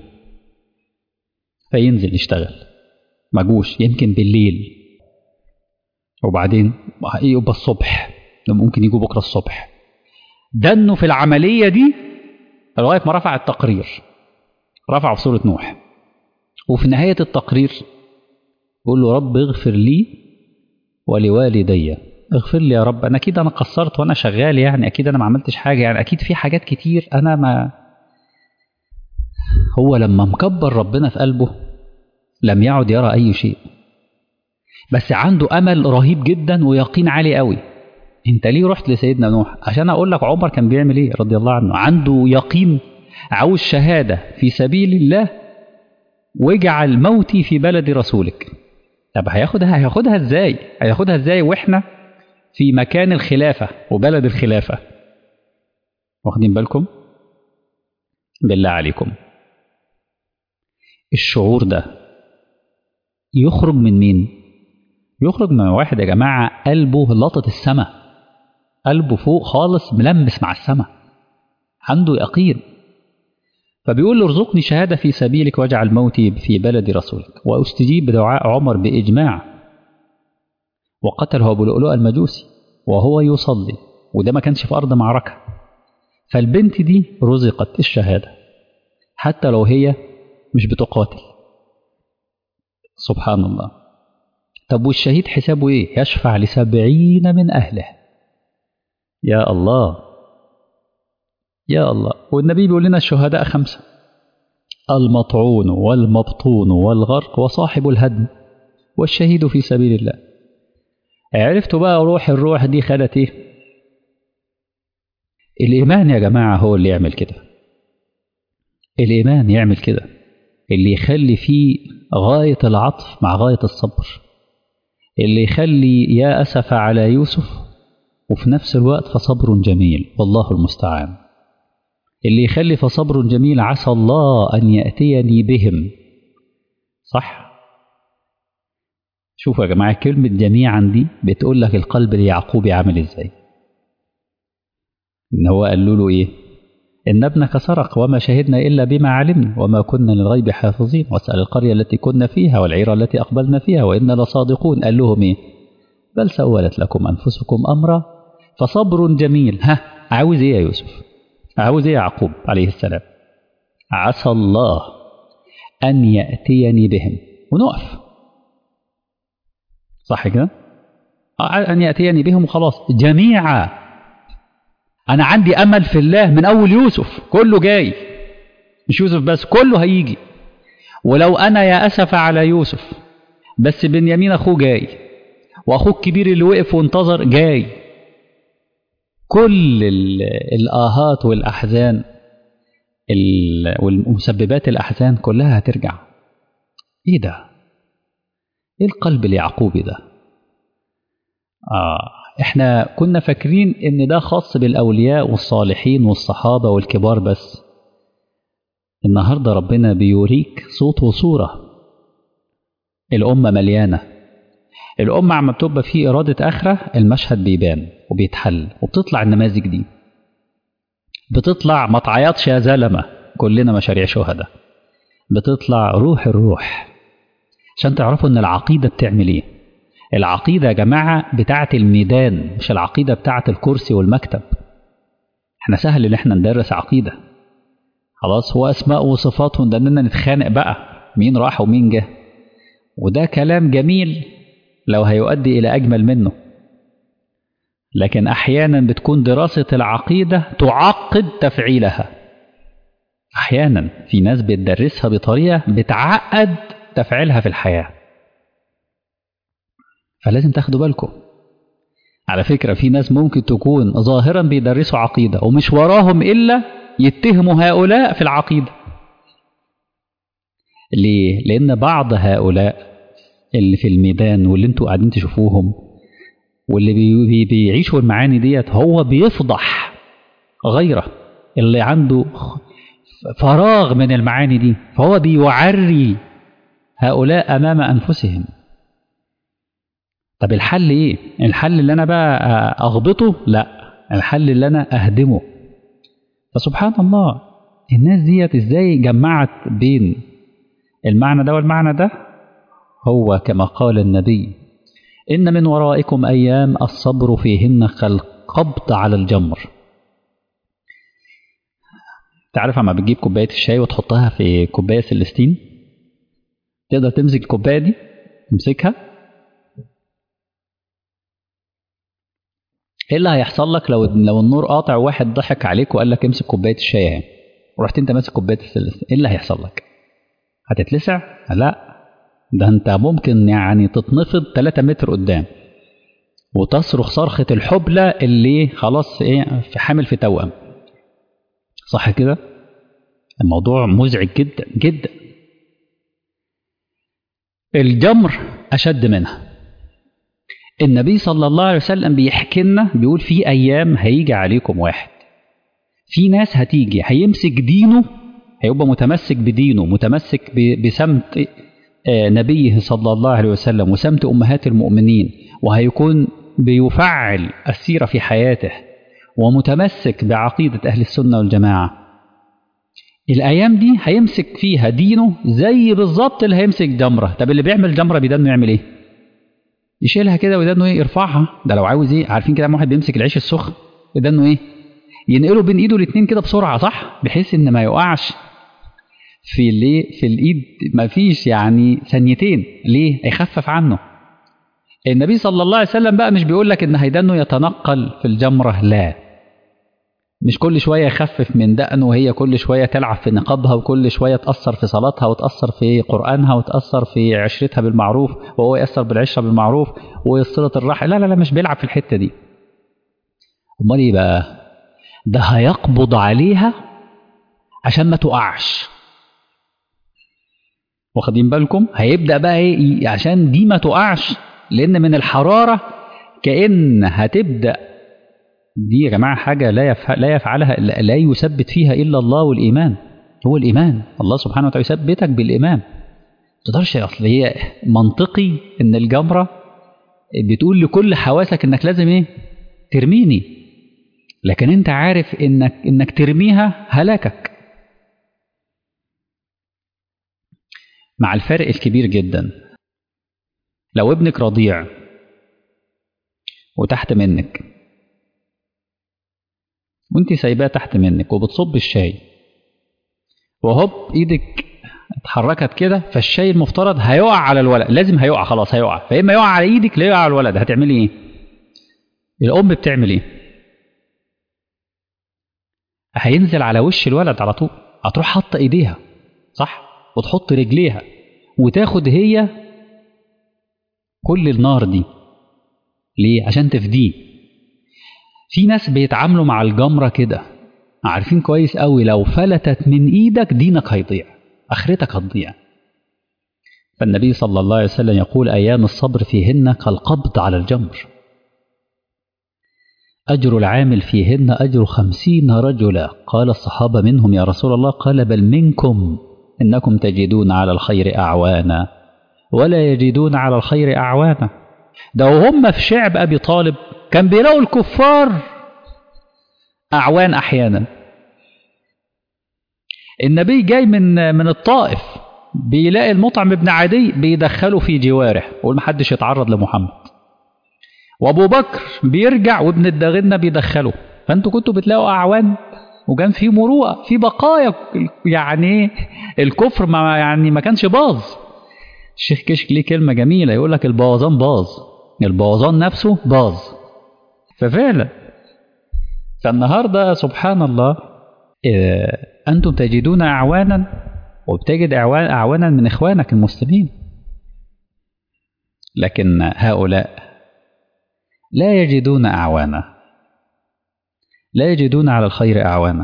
فينزل يشتغل ما جوش يمكن بالليل وبعدين يبقى الصبح ممكن يجوا بكره الصبح دنوا في العمليه دي لغايه ما رفع التقرير رفعه في سوره نوح وفي نهايه التقرير يقول له رب اغفر لي ولوالدي اغفر لي يا رب انا اكيد انا قصرت وانا شغال يعني اكيد انا ما عملتش حاجه يعني اكيد في حاجات كتير انا ما هو لما مكبر ربنا في قلبه لم يعد يرى اي شيء بس عنده امل رهيب جدا ويقين عالي قوي انت ليه رحت لسيدنا نوح عشان اقول لك عمر كان بيعمل ايه رضي الله عنه عنده يقين عاوز شهاده في سبيل الله واجعل موتي في بلد رسولك طب هياخدها هياخدها ازاي هياخدها ازاي واحنا في مكان الخلافه وبلد الخلافه واخدين بالكم بالله عليكم الشعور ده يخرج من مين يخرج من واحد يا جماعة قلبه لطت السماء قلبه فوق خالص ملمس مع السماء عنده يقين فبيقول له ارزقني شهادة في سبيلك واجعل موتي في بلد رسولك واستجيب بدعاء عمر بإجماع وقتله أبو لؤلؤ المجوسي وهو يصلي وده ما كانش في أرض معركة فالبنت دي رزقت الشهادة حتى لو هي مش بتقاتل سبحان الله طب والشهيد حسابه ايه يشفع لسبعين من أهله يا الله يا الله والنبي بيقول لنا الشهداء خمسة المطعون والمبطون والغرق وصاحب الهدم والشهيد في سبيل الله عرفتوا بقى روح الروح دي خدت ايه الإيمان يا جماعة هو اللي يعمل كده الإيمان يعمل كده اللي يخلي فيه غاية العطف مع غاية الصبر اللي يخلي يا أسف على يوسف وفي نفس الوقت فصبر جميل والله المستعان اللي يخلي فصبر جميل عسى الله أن يأتيني بهم صح شوفوا يا جماعة كلمة جميعا دي بتقول لك القلب اليعقوبي عامل ازاي ان هو قال له ايه إن ابنك سرق وما شهدنا إلا بما علمنا وما كنا للغيب حافظين واسأل القرية التي كنا فيها والعيرة التي أقبلنا فيها وإنا لصادقون قال لهم إيه بل سولت لكم أنفسكم أمرا فصبر جميل ها عاوز إيه يا يوسف عاوز إيه يعقوب عليه السلام عسى الله أن يأتيني بهم ونقف صح كده أن يأتيني بهم خلاص جميعا أنا عندي أمل في الله من أول يوسف كله جاي مش يوسف بس كله هيجي ولو أنا يا أسف على يوسف بس بنيامين أخوه جاي وأخوه الكبير اللي وقف وانتظر جاي كل الآهات والأحزان والمسببات الأحزان كلها هترجع إيه ده؟ إيه القلب اليعقوبي ده؟ آه احنا كنا فاكرين ان ده خاص بالاولياء والصالحين والصحابه والكبار بس النهارده ربنا بيوريك صوت وصوره الامه مليانه الامه عم بتبقى في اراده اخره المشهد بيبان وبيتحل وبتطلع النماذج دي بتطلع ما تعيطش يا زلمه كلنا مشاريع شهداء بتطلع روح الروح عشان تعرفوا ان العقيده بتعمل ايه العقيدة يا جماعة بتاعة الميدان مش العقيدة بتاعة الكرسي والمكتب احنا سهل ان احنا ندرس عقيدة خلاص هو اسماء وصفات وندننا نتخانق بقى مين راح ومين جه وده كلام جميل لو هيؤدي الى اجمل منه لكن احيانا بتكون دراسة العقيدة تعقد تفعيلها احيانا في ناس بتدرسها بطريقة بتعقد تفعيلها في الحياه فلازم تاخدوا بالكم على فكرة في ناس ممكن تكون ظاهرا بيدرسوا عقيدة ومش وراهم إلا يتهموا هؤلاء في العقيدة ليه؟ لأن بعض هؤلاء اللي في الميدان واللي انتوا قاعدين تشوفوهم واللي بي بي بيعيشوا المعاني ديت هو بيفضح غيره اللي عنده فراغ من المعاني دي فهو بيعري هؤلاء أمام أنفسهم طب الحل إيه؟ الحل اللي أنا بقى أغبطه؟ لا الحل اللي أنا أهدمه فسبحان الله الناس ديت إزاي جمعت بين المعنى ده والمعنى ده هو كما قال النبي إن من ورائكم أيام الصبر فيهن كالقبض على الجمر تعرف اما بتجيب كوباية الشاي وتحطها في كوباية سلستين تقدر تمسك الكوباية دي تمسكها ايه اللي هيحصل لك لو لو النور قاطع وواحد ضحك عليك وقال لك امسك كوباية الشاي اهي ورحت انت ماسك كوباية السلستين ايه اللي هيحصل لك هتتلسع لا ده انت ممكن يعني تتنفض 3 متر قدام وتصرخ صرخة الحبلى اللي خلاص ايه في حامل في توأم صح كده الموضوع مزعج جدا جدا الجمر أشد منها النبي صلى الله عليه وسلم بيحكي لنا بيقول في أيام هيجي عليكم واحد في ناس هتيجي هيمسك دينه هيبقى متمسك بدينه متمسك بسمت نبيه صلى الله عليه وسلم وسمت أمهات المؤمنين وهيكون بيفعل السيرة في حياته ومتمسك بعقيدة أهل السنة والجماعة الأيام دي هيمسك فيها دينه زي بالظبط اللي هيمسك جمرة طب اللي بيعمل جمرة بدانه يعمل إيه؟ يشيلها كده ودانه إيه يرفعها ده لو عاوز إيه عارفين كده واحد بيمسك العيش السخن بدانه إيه؟ ينقله بين إيده الاتنين كده بسرعة صح؟ بحيث إن ما يقعش في ليه في الإيد ما فيش يعني ثانيتين ليه؟ هيخفف عنه النبي صلى الله عليه وسلم بقى مش بيقول لك إن هيدانه يتنقل في الجمرة لا مش كل شوية يخفف من دقنه وهي كل شوية تلعب في نقابها وكل شوية تأثر في صلاتها وتأثر في قرآنها وتأثر في عشرتها بالمعروف وهو يأثر بالعشرة بالمعروف وصلة الرحم لا لا لا مش بيلعب في الحتة دي أمال إيه بقى ده هيقبض عليها عشان ما تقعش واخدين بالكم هيبدأ بقى إيه عشان دي ما تقعش لأن من الحرارة كأن هتبدأ دي يا جماعة حاجة لا يفعل لا يفعلها لا يثبت فيها إلا الله والإيمان هو الإيمان الله سبحانه وتعالى يثبتك بالإيمان تقدرش أصل هي منطقي إن الجمرة بتقول لكل حواسك إنك لازم إيه ترميني لكن أنت عارف إنك إنك ترميها هلاكك مع الفرق الكبير جدا لو ابنك رضيع وتحت منك وانت سايباه تحت منك وبتصب الشاي وهوب ايدك اتحركت كده فالشاي المفترض هيقع على الولد لازم هيقع خلاص هيقع فاما يقع على ايدك لا يقع على الولد هتعملي ايه الام بتعمل ايه هينزل على وش الولد على طول هتروح حاطه ايديها صح وتحط رجليها وتاخد هي كل النار دي ليه عشان تفديه في ناس بيتعاملوا مع الجمرة كده عارفين كويس قوي لو فلتت من ايدك دينك هيضيع اخرتك هتضيع فالنبي صلى الله عليه وسلم يقول ايام الصبر فيهن كالقبض على الجمر أجر العامل فيهن أجر خمسين رجلا قال الصحابة منهم يا رسول الله قال بل منكم إنكم تجدون على الخير أعوانا ولا يجدون على الخير أعوانا ده وهم في شعب أبي طالب كان بيلاقوا الكفار أعوان أحيانا النبي جاي من من الطائف بيلاقي المطعم ابن عدي بيدخله في جواره يقول محدش يتعرض لمحمد وابو بكر بيرجع وابن الداغنه بيدخله فانتوا كنتوا بتلاقوا اعوان وكان في مروءه في بقايا يعني الكفر ما يعني ما كانش باظ الشيخ كشك ليه كلمه جميله يقول لك البوظان باظ البوظان نفسه باظ ففعلا فالنهارده سبحان الله انتم تجدون اعوانا وبتجد اعوان اعوانا من اخوانك المسلمين لكن هؤلاء لا يجدون أعوانا لا يجدون على الخير أعوانا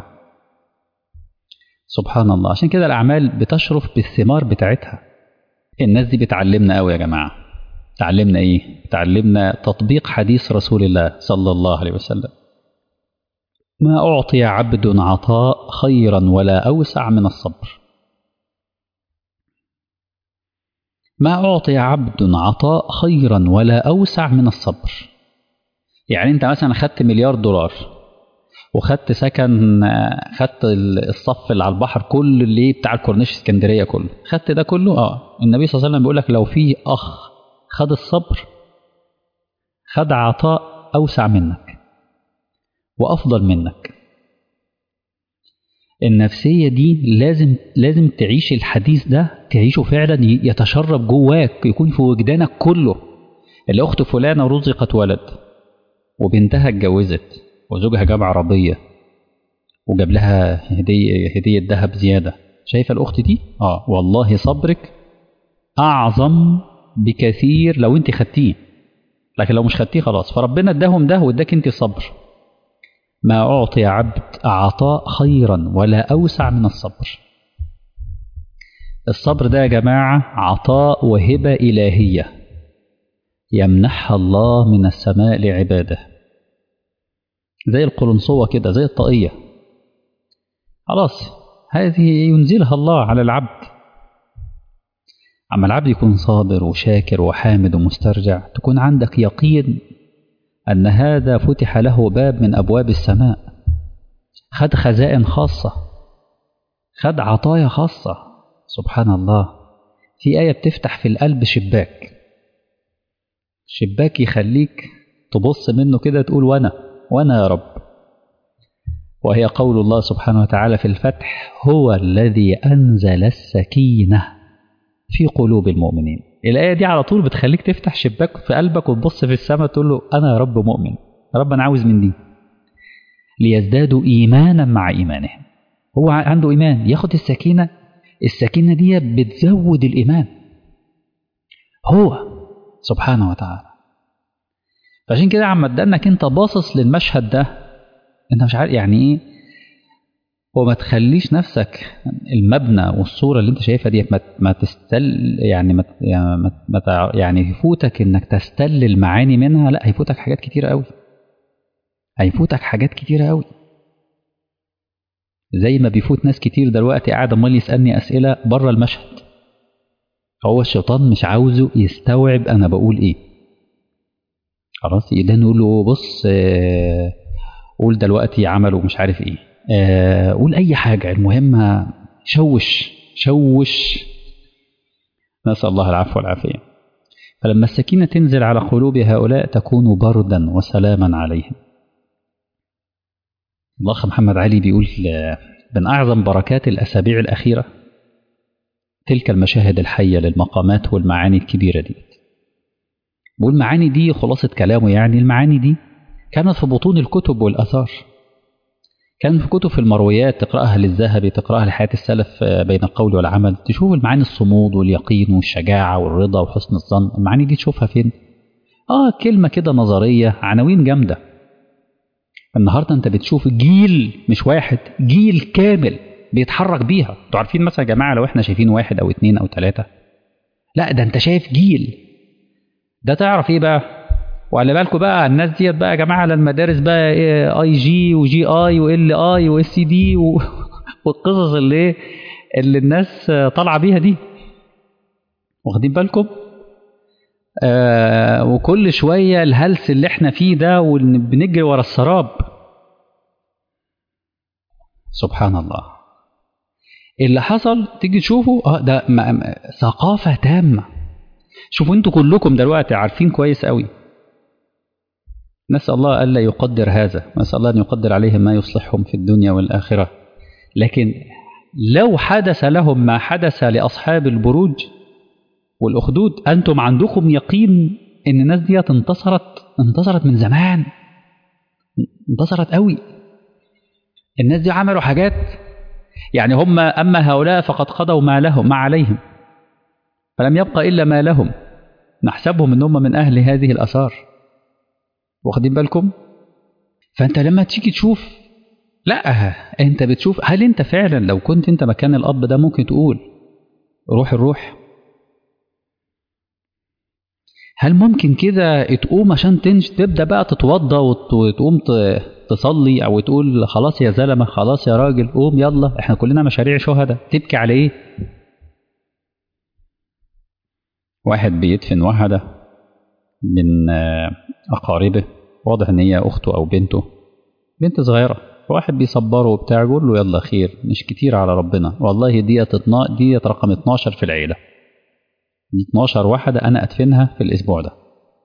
سبحان الله عشان كده الأعمال بتشرف بالثمار بتاعتها الناس دي بتعلمنا قوي يا جماعة تعلمنا إيه؟ تعلمنا تطبيق حديث رسول الله صلى الله عليه وسلم ما أعطي عبد عطاء خيرا ولا أوسع من الصبر ما أعطي عبد عطاء خيرا ولا أوسع من الصبر يعني أنت مثلا خدت مليار دولار وخدت سكن خدت الصف اللي على البحر كل اللي بتاع الكورنيش اسكندريه كله خدت ده كله اه النبي صلى الله عليه وسلم بيقول لك لو في اخ خد الصبر خد عطاء اوسع منك وافضل منك النفسيه دي لازم لازم تعيش الحديث ده تعيشه فعلا يتشرب جواك يكون في وجدانك كله اللي اخت فلانه رزقت ولد وبنتها اتجوزت وزوجها جاب عربية وجاب لها هدية هدية ذهب زيادة شايفة الأخت دي؟ آه والله صبرك أعظم بكثير لو أنت خدتيه لكن لو مش خدتيه خلاص فربنا اداهم ده واداك أنت صبر ما أعطي عبد عطاء خيرا ولا أوسع من الصبر الصبر ده يا جماعة عطاء وهبة إلهية يمنحها الله من السماء لعباده زي القلنصوة كده زي الطاقية خلاص هذه ينزلها الله على العبد أما العبد يكون صابر وشاكر وحامد ومسترجع تكون عندك يقين أن هذا فتح له باب من أبواب السماء خد خزائن خاصة خد عطايا خاصة سبحان الله في آية بتفتح في القلب شباك شباك يخليك تبص منه كده تقول وأنا وأنا يا رب وهي قول الله سبحانه وتعالى في الفتح هو الذي أنزل السكينة في قلوب المؤمنين الآية دي على طول بتخليك تفتح شباك في قلبك وتبص في السماء تقول له أنا يا رب مؤمن يا رب أنا عاوز من دي ليزدادوا إيمانا مع إيمانهم هو عنده إيمان ياخد السكينة السكينة دي بتزود الإيمان هو سبحانه وتعالى فعشان كده عم انك انت باصص للمشهد ده انت مش عارف يعني ايه وما تخليش نفسك المبنى والصوره اللي انت شايفها دي ما, ما تستل يعني ما يعني, ما يعني يفوتك انك تستل المعاني منها لا هيفوتك حاجات كتيره قوي هيفوتك حاجات كتيره قوي زي ما بيفوت ناس كتير دلوقتي قاعد امال يسالني اسئله بره المشهد هو الشيطان مش عاوزه يستوعب انا بقول ايه خلاص يدان يقول له بص آه قول دلوقتي عملوا مش عارف ايه آه قول اي حاجه المهم شوش شوش نسال الله العفو والعافيه فلما السكينه تنزل على قلوب هؤلاء تكون بردا وسلاما عليهم الاخ محمد علي بيقول من اعظم بركات الاسابيع الاخيره تلك المشاهد الحيه للمقامات والمعاني الكبيره دي والمعاني دي خلاصة كلامه يعني المعاني دي كانت في بطون الكتب والأثار كان في كتب في المرويات تقرأها للذهبي تقرأها لحياة السلف بين القول والعمل تشوف المعاني الصمود واليقين والشجاعة والرضا وحسن الظن المعاني دي تشوفها فين آه كلمة كده نظرية عناوين جامدة النهاردة أنت بتشوف جيل مش واحد جيل كامل بيتحرك بيها انتوا عارفين مثلا يا جماعة لو احنا شايفين واحد أو اتنين أو تلاتة لا ده أنت شايف جيل ده تعرف ايه بقى وعلى بالكم بقى الناس ديت بقى يا جماعه على المدارس بقى إيه اي جي وجي اي وال اي واس سي دي والقصص اللي ايه اللي الناس طالعه بيها دي واخدين بالكم آه وكل شويه الهلس اللي احنا فيه ده وبنجري ورا السراب سبحان الله اللي حصل تيجي تشوفه اه ده ثقافه تامه شوفوا انتوا كلكم دلوقتي عارفين كويس قوي نسأل الله ألا يقدر هذا نسأل الله أن يقدر عليهم ما يصلحهم في الدنيا والآخرة لكن لو حدث لهم ما حدث لأصحاب البروج والأخدود أنتم عندكم يقين إن الناس دي انتصرت انتصرت من زمان انتصرت قوي الناس دي عملوا حاجات يعني هم أما هؤلاء فقد قضوا ما لهم ما عليهم فلم يبق إلا ما لهم نحسبهم ان هم من أهل هذه الأثار واخدين بالكم فانت لما تيجي تشوف لا انت بتشوف هل انت فعلا لو كنت انت مكان الاب ده ممكن تقول روح الروح هل ممكن كده تقوم عشان تنج تبدا بقى تتوضى وتقوم تصلي او تقول خلاص يا زلمه خلاص يا راجل قوم يلا احنا كلنا مشاريع شهداء تبكي على ايه واحد بيدفن واحده من اقاربه واضح ان هي اخته او بنته بنت صغيره واحد بيصبره وبتاع يقول له يلا خير مش كتير على ربنا والله ديت ديت رقم 12 في العيله دي 12 واحده انا ادفنها في الاسبوع ده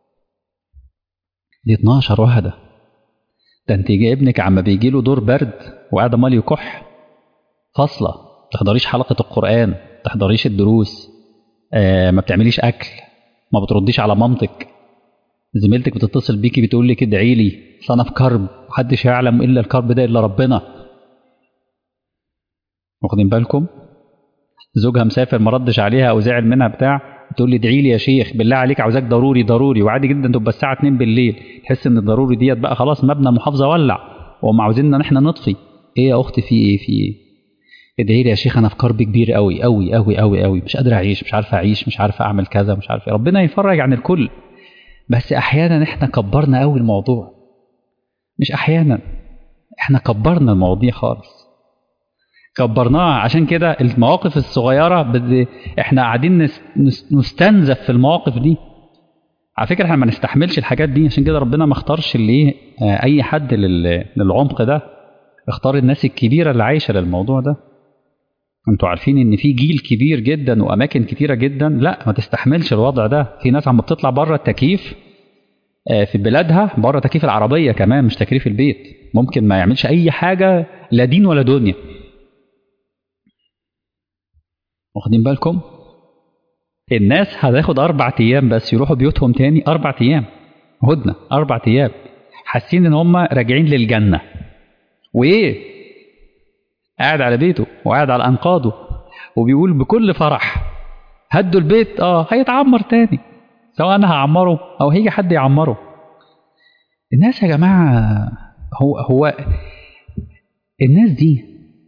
دي 12 واحده ده انت جاي ابنك عما بيجي له دور برد وقاعد امال يكح فاصله تحضريش حلقه القران تحضريش الدروس آه ما بتعمليش اكل ما بترديش على مامتك زميلتك بتتصل بيكي بتقول لك ادعي لي انا في كرب محدش يعلم الا الكرب ده الا ربنا واخدين بالكم زوجها مسافر ما ردش عليها او زعل منها بتاع تقول لي ادعي لي يا شيخ بالله عليك عاوزاك ضروري ضروري وعادي جدا تبقى الساعه 2 بالليل تحس ان الضروري ديت بقى خلاص مبنى المحافظه ولع وهم عاوزيننا ان احنا نطفي ايه يا اختي في ايه في ايه ادعي لي يا شيخ انا في كرب كبير قوي قوي قوي قوي قوي مش قادر اعيش مش عارف اعيش مش عارف اعمل كذا مش عارف ربنا يفرج عن الكل بس احيانا احنا كبرنا قوي الموضوع مش احيانا احنا كبرنا المواضيع خالص كبرناها عشان كده المواقف الصغيره بد... احنا قاعدين نس... نستنزف في المواقف دي على فكره احنا ما نستحملش الحاجات دي عشان كده ربنا ما اختارش اللي اي حد لل... للعمق ده اختار الناس الكبيره اللي عايشه للموضوع ده انتوا عارفين ان في جيل كبير جدا واماكن كتيره جدا لا ما تستحملش الوضع ده في ناس عم بتطلع بره التكييف في بلادها بره تكييف العربيه كمان مش تكييف البيت ممكن ما يعملش اي حاجه لا دين ولا دنيا واخدين بالكم الناس هتاخد اربع ايام بس يروحوا بيوتهم تاني اربع ايام هدنه اربع ايام حاسين ان هم راجعين للجنه وايه قاعد على بيته وقاعد على انقاضه وبيقول بكل فرح هدوا البيت اه هيتعمر تاني سواء انا هعمره او هيجي حد يعمره الناس يا جماعه هو هو الناس دي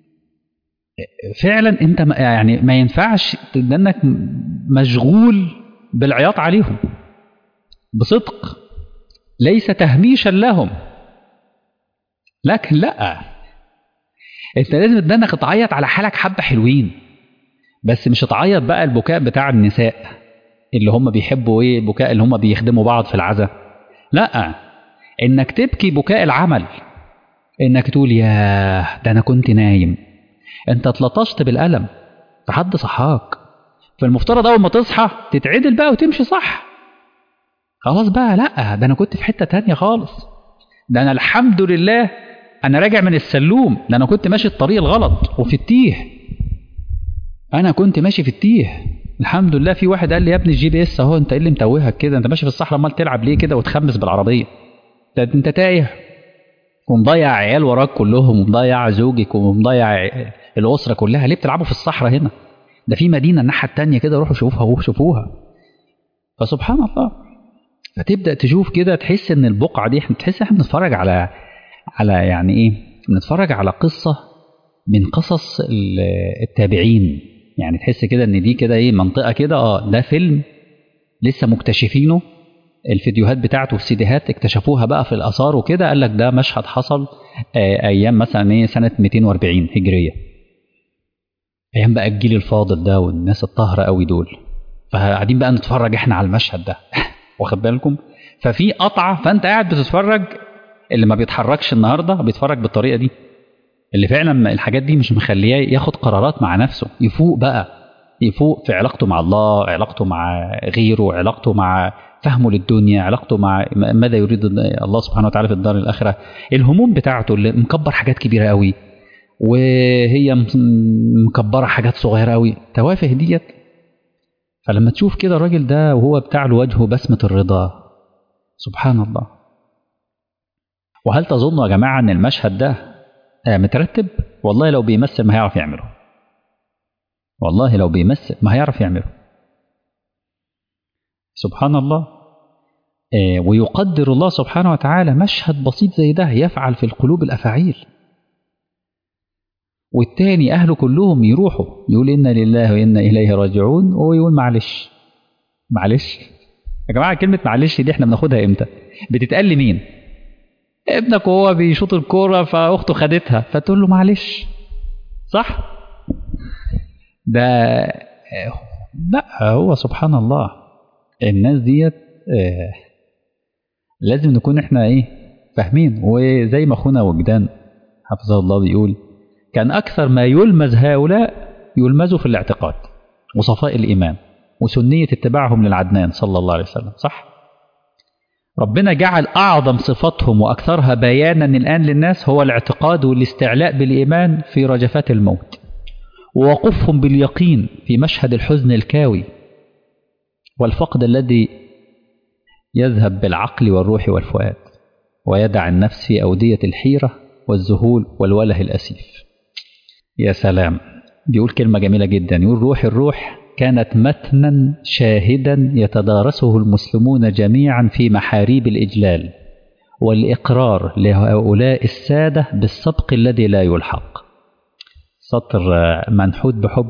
فعلا انت يعني ما ينفعش انك مشغول بالعياط عليهم بصدق ليس تهميشا لهم لكن لا انت لازم انك تعيط على حالك حبه حلوين بس مش تعيط بقى البكاء بتاع النساء اللي هم بيحبوا ايه البكاء اللي هم بيخدموا بعض في العزاء لا انك تبكي بكاء العمل انك تقول يا ده انا كنت نايم انت اتلطشت بالالم فحد صحاك فالمفترض اول ما تصحى تتعدل بقى وتمشي صح خلاص بقى لا ده انا كنت في حته تانية خالص ده انا الحمد لله انا راجع من السلوم ده انا كنت ماشي الطريق الغلط وفي التيه انا كنت ماشي في التيه الحمد لله في واحد قال لي يا ابني الجي بي اس اهو انت ايه اللي متوهك كده انت ماشي في الصحراء امال تلعب ليه كده وتخمس بالعربيه ده انت تايه ومضيع عيال وراك كلهم ومضيع زوجك ومضيع الاسره كلها ليه بتلعبوا في الصحراء هنا ده في مدينه الناحيه التانية كده روحوا شوفوها اهو شوفوها فسبحان الله فتبدا تشوف كده تحس ان البقعه دي احنا تحس احنا بنتفرج على على يعني ايه بنتفرج على قصه من قصص التابعين يعني تحس كده ان دي كده ايه منطقه كده اه ده فيلم لسه مكتشفينه الفيديوهات بتاعته والسيديهات اكتشفوها بقى في الاثار وكده قال لك ده مشهد حصل آه ايام مثلا ايه سنه 240 هجريه ايام بقى الجيل الفاضل ده والناس الطاهره قوي دول فقاعدين بقى نتفرج احنا على المشهد ده واخد بالكم ففي قطعه فانت قاعد بتتفرج اللي ما بيتحركش النهارده بيتفرج بالطريقه دي اللي فعلا الحاجات دي مش مخليه ياخد قرارات مع نفسه يفوق بقى يفوق في علاقته مع الله علاقته مع غيره علاقته مع فهمه للدنيا علاقته مع ماذا يريد الله سبحانه وتعالى في الدار الآخرة الهموم بتاعته اللي مكبر حاجات كبيرة قوي وهي مكبرة حاجات صغيرة قوي توافه ديت فلما تشوف كده الراجل ده وهو بتاع له وجهه بسمة الرضا سبحان الله وهل تظنوا يا جماعة أن المشهد ده مترتب والله لو بيمثل ما هيعرف يعمله والله لو بيمثل ما هيعرف يعمله سبحان الله آه، ويقدر الله سبحانه وتعالى مشهد بسيط زي ده يفعل في القلوب الأفاعيل والتاني أهله كلهم يروحوا يقول إنا لله وإنا إليه راجعون وهو يقول معلش معلش يا جماعة كلمة معلش دي احنا بناخدها امتى بتتقال لمين ابنك وهو بيشوط الكورة فأخته خدتها فتقول له معلش صح ده لا هو سبحان الله الناس ديت آه، لازم نكون احنا ايه فاهمين وزي ما اخونا وجدان حفظه الله بيقول كان اكثر ما يلمز هؤلاء يلمزوا في الاعتقاد وصفاء الايمان وسنيه اتباعهم للعدنان صلى الله عليه وسلم صح ربنا جعل اعظم صفاتهم واكثرها بيانا الان للناس هو الاعتقاد والاستعلاء بالايمان في رجفات الموت ووقوفهم باليقين في مشهد الحزن الكاوي والفقد الذي يذهب بالعقل والروح والفؤاد ويدع النفس في أودية الحيرة والذهول والوله الأسيف يا سلام بيقول كلمة جميلة جدا يقول روح الروح كانت متنا شاهدا يتدارسه المسلمون جميعا في محاريب الإجلال والإقرار لهؤلاء السادة بالسبق الذي لا يلحق سطر آه، منحوت بحب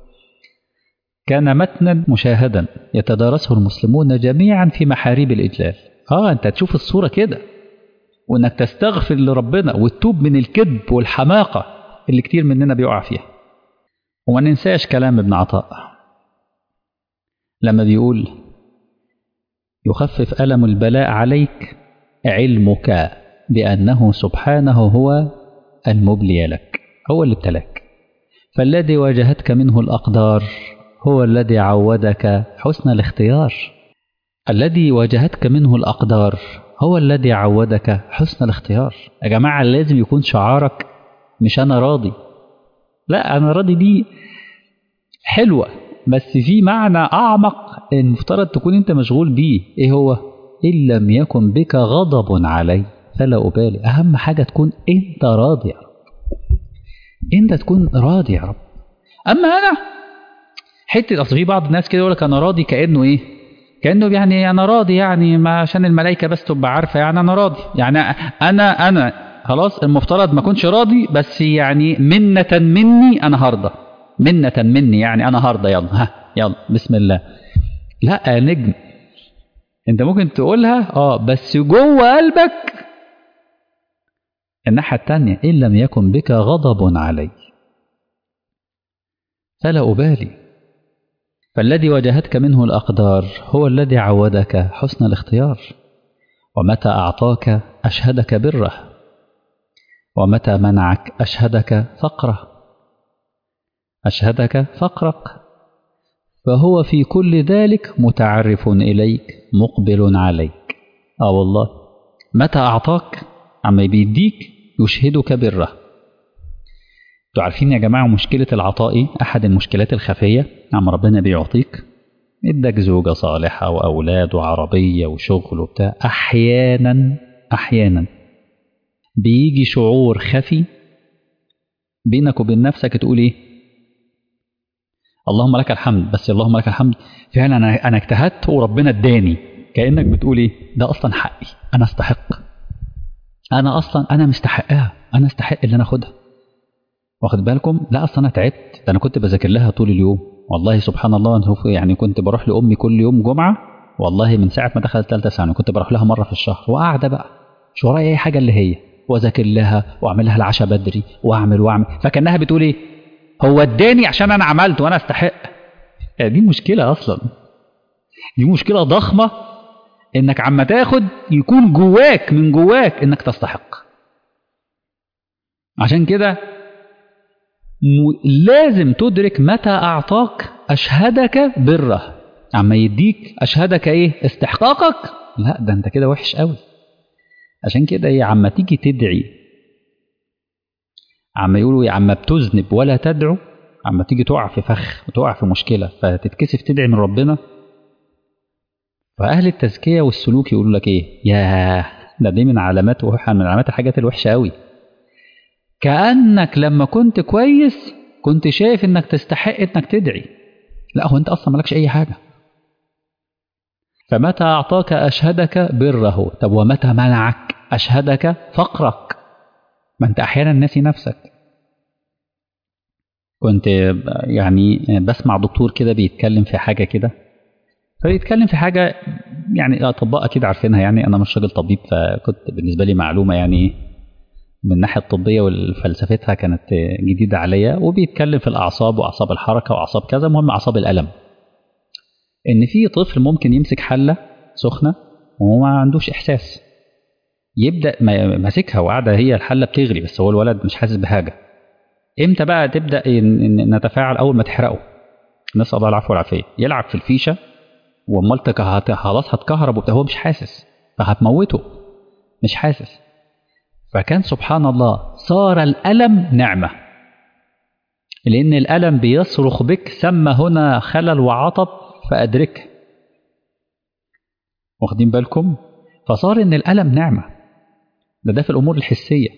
كان متنا مشاهدا يتدارسه المسلمون جميعا في محاريب الإجلال اه انت تشوف الصورة كده وانك تستغفر لربنا وتتوب من الكذب والحماقة اللي كتير مننا بيقع فيها وما ننساش كلام ابن عطاء لما بيقول يخفف ألم البلاء عليك علمك بأنه سبحانه هو المبلي لك هو اللي ابتلاك فالذي واجهتك منه الأقدار هو الذي عودك حسن الاختيار الذي واجهتك منه الأقدار هو الذي عودك حسن الاختيار يا جماعة لازم يكون شعارك مش أنا راضي لا أنا راضي دي حلوة بس في معنى أعمق المفترض تكون أنت مشغول بيه إيه هو إن لم يكن بك غضب علي فلا أبالي أهم حاجة تكون أنت راضي يا رب أنت تكون راضي يا رب أما أنا حته اصل في بعض الناس كده يقول لك انا راضي كانه ايه كانه يعني انا راضي يعني ما عشان الملائكه بس تبقى عارفه يعني انا راضي يعني انا انا خلاص المفترض ما اكونش راضي بس يعني منة مني انا هرضى منة مني يعني انا هرضى يلا ها يلا بسم الله لا يا نجم انت ممكن تقولها اه بس جوه قلبك الناحيه الثانيه ان لم يكن بك غضب علي فلا ابالي فالذي واجهتك منه الأقدار هو الذي عودك حسن الاختيار ومتى أعطاك أشهدك بره ومتى منعك أشهدك فقره أشهدك فقرك فهو في كل ذلك متعرف إليك مقبل عليك آه والله متى أعطاك عما بيديك يشهدك بره انتوا عارفين يا جماعة مشكلة العطاء إيه؟ أحد المشكلات الخفية عم ربنا بيعطيك ادك زوجة صالحة وأولاد وعربية وشغل وبتاع أحيانا أحيانا بيجي شعور خفي بينك وبين نفسك تقول إيه اللهم لك الحمد بس اللهم لك الحمد فعلا أنا أنا اجتهدت وربنا اداني كأنك بتقول إيه ده أصلا حقي أنا أستحق أنا أصلا أنا مستحقها أنا أستحق اللي أنا أخدها واخد بالكم لا اصل انا تعبت ده انا كنت بذاكر لها طول اليوم والله سبحان الله أنا يعني كنت بروح لامي كل يوم جمعه والله من ساعه ما دخلت ثالثه ثانوي كنت بروح لها مره في الشهر وقاعده بقى مش ورايا اي حاجه اللي هي واذاكر لها واعمل لها العشاء بدري واعمل واعمل فكانها بتقول ايه هو اداني عشان انا عملت وانا استحق دي مشكله اصلا دي مشكله ضخمه انك عما تاخد يكون جواك من جواك انك تستحق عشان كده لازم تدرك متى أعطاك أشهدك بره عما يديك أشهدك إيه استحقاقك لا ده أنت كده وحش قوي عشان كده إيه عما تيجي تدعي عما يقولوا إيه عما بتذنب ولا تدعو عما تيجي تقع في فخ وتقع في مشكلة فتتكسف تدعي من ربنا فأهل التزكية والسلوك يقولوا لك إيه ياه ده دي من علامات من علامات الحاجات الوحشة قوي كأنك لما كنت كويس كنت شايف انك تستحق انك تدعي لا هو انت اصلا مالكش اي حاجة فمتى أعطاك أشهدك بره طب ومتى منعك أشهدك فقرك ما أنت أحيانا ناسي نفسك كنت يعني بسمع دكتور كده بيتكلم في حاجة كده فبيتكلم في حاجة يعني أطباء أكيد عارفينها يعني أنا مش راجل طبيب فكنت بالنسبة لي معلومة يعني من الناحية الطبية والفلسفتها كانت جديدة عليا وبيتكلم في الأعصاب وأعصاب الحركة وأعصاب كذا المهم أعصاب الألم إن في طفل ممكن يمسك حلة سخنة وهو ما عندوش إحساس يبدأ ماسكها وقاعدة هي الحلة بتغلي بس هو الولد مش حاسس بحاجة امتى بقى تبدأ نتفاعل أول ما تحرقه نسأل الله العفو والعافية يلعب في الفيشة وامال خلاص هتكهرب وبتاع هو مش حاسس فهتموته مش حاسس فكان سبحان الله صار الألم نعمة لأن الألم بيصرخ بك سمى هنا خلل وعطب فأدركه واخدين بالكم فصار إن الألم نعمة ده ده في الأمور الحسية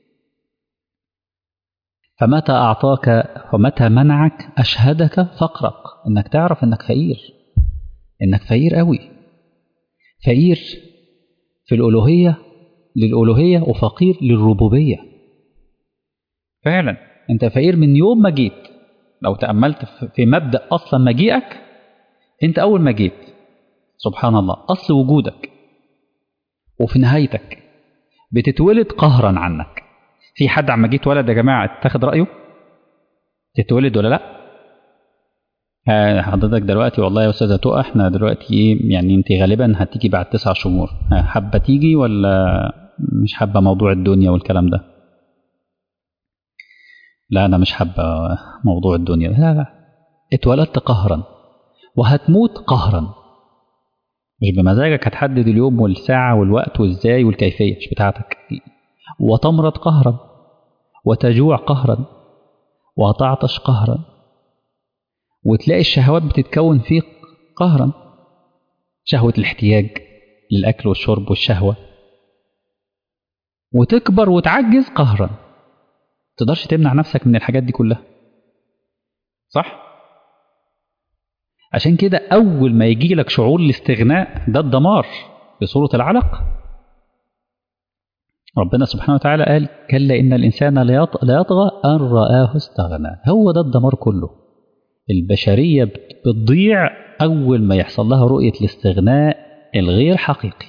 فمتى أعطاك ومتى منعك أشهدك فقرك إنك تعرف إنك فقير إنك فقير قوي فقير في الألوهية للألوهية وفقير للربوبية فعلا أنت فقير من يوم ما جيت لو تأملت في مبدأ أصلا مجيئك أنت أول ما جيت سبحان الله أصل وجودك وفي نهايتك بتتولد قهرا عنك في حد عما جيت ولد يا جماعة تاخد رأيه تتولد ولا لأ حضرتك دلوقتي والله يا استاذه تقى احنا دلوقتي ايه يعني انت غالبا هتيجي بعد تسع شهور حابه تيجي ولا مش حابه موضوع الدنيا والكلام ده لا انا مش حابه موضوع الدنيا لا لا اتولدت قهرا وهتموت قهرا مش بمزاجك هتحدد اليوم والساعة والوقت والازاي والكيفية مش بتاعتك وتمرض قهرا وتجوع قهرا وتعطش قهرا وتلاقي الشهوات بتتكون فيك قهرا شهوة الاحتياج للأكل والشرب والشهوة وتكبر وتعجز قهرا تقدرش تمنع نفسك من الحاجات دي كلها صح؟ عشان كده أول ما يجي لك شعور الاستغناء ده الدمار في صورة العلق ربنا سبحانه وتعالى قال كلا إن الإنسان لا يطغى أن رآه استغنى هو ده الدمار كله البشرية بتضيع أول ما يحصل لها رؤية الاستغناء الغير حقيقي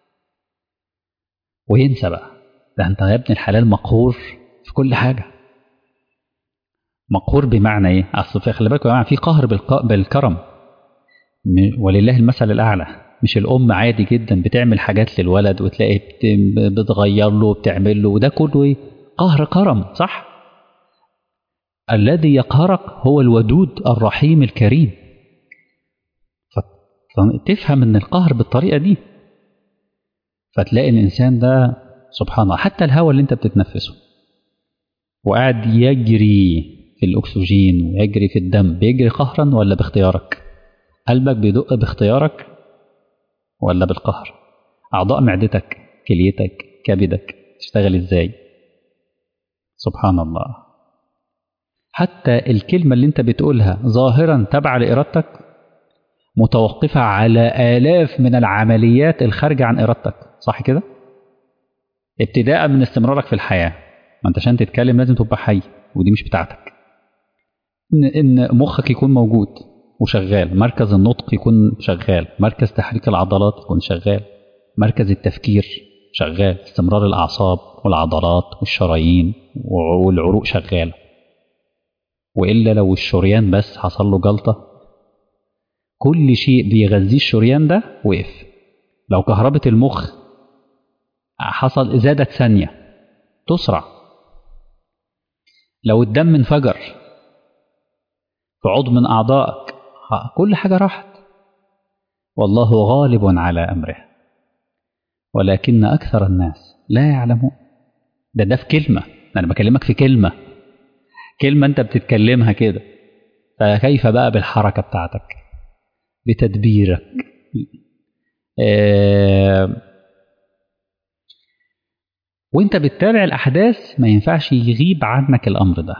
وينسى بقى ده أنت يا ابن الحلال مقهور في كل حاجة مقهور بمعنى إيه؟ أصل في خلي بالكم يا جماعة في قهر بالكرم ولله المثل الأعلى مش الأم عادي جدا بتعمل حاجات للولد وتلاقي بتغير له وبتعمل له وده كله إيه؟ قهر كرم صح؟ الذي يقهرك هو الودود الرحيم الكريم فتفهم ان القهر بالطريقه دي فتلاقي الانسان ده سبحان الله حتى الهواء اللي انت بتتنفسه وقاعد يجري في الاكسجين ويجري في الدم بيجري قهرا ولا باختيارك قلبك بيدق باختيارك ولا بالقهر اعضاء معدتك كليتك كبدك تشتغل ازاي سبحان الله حتى الكلمة اللي انت بتقولها ظاهرا تبع لإرادتك متوقفة على آلاف من العمليات الخارجة عن إرادتك صح كده؟ ابتداء من استمرارك في الحياة ما انت عشان تتكلم لازم تبقى حي ودي مش بتاعتك إن, إن مخك يكون موجود وشغال مركز النطق يكون شغال مركز تحريك العضلات يكون شغال مركز التفكير شغال استمرار الأعصاب والعضلات والشرايين والعروق شغاله وإلا لو الشريان بس حصل له جلطة كل شيء بيغذيه الشريان ده وقف لو كهربة المخ حصل زادت ثانية تسرع لو الدم انفجر في عضو من أعضائك كل حاجة راحت والله غالب على أمره ولكن أكثر الناس لا يعلمون ده ده في كلمة أنا بكلمك في كلمة كلمة أنت بتتكلمها كده فكيف بقى بالحركة بتاعتك بتدبيرك آه وانت بتتابع الأحداث ما ينفعش يغيب عنك الأمر ده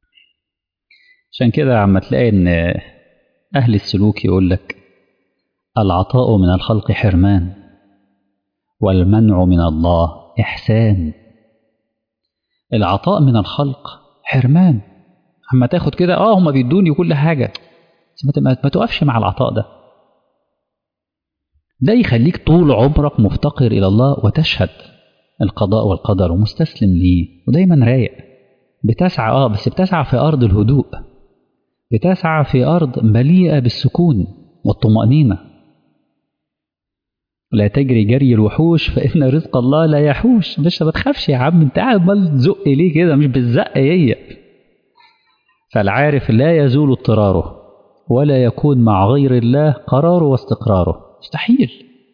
عشان كده عم تلاقي إن أهل السلوك يقول لك العطاء من الخلق حرمان والمنع من الله إحسان العطاء من الخلق حرمان اما تاخد كده اه هم بيدوني كل حاجة بس ما تقفش مع العطاء ده ده يخليك طول عمرك مفتقر إلى الله وتشهد القضاء والقدر ومستسلم ليه ودايما رايق بتسعى اه بس بتسعى في أرض الهدوء بتسعى في أرض مليئة بالسكون والطمأنينة لا تجري جري الوحوش فإن رزق الله لا يحوش مش ما تخافش يا عم انت قاعد مال تزق ليه كده مش بالزق هي فالعارف لا يزول اضطراره ولا يكون مع غير الله قراره واستقراره مستحيل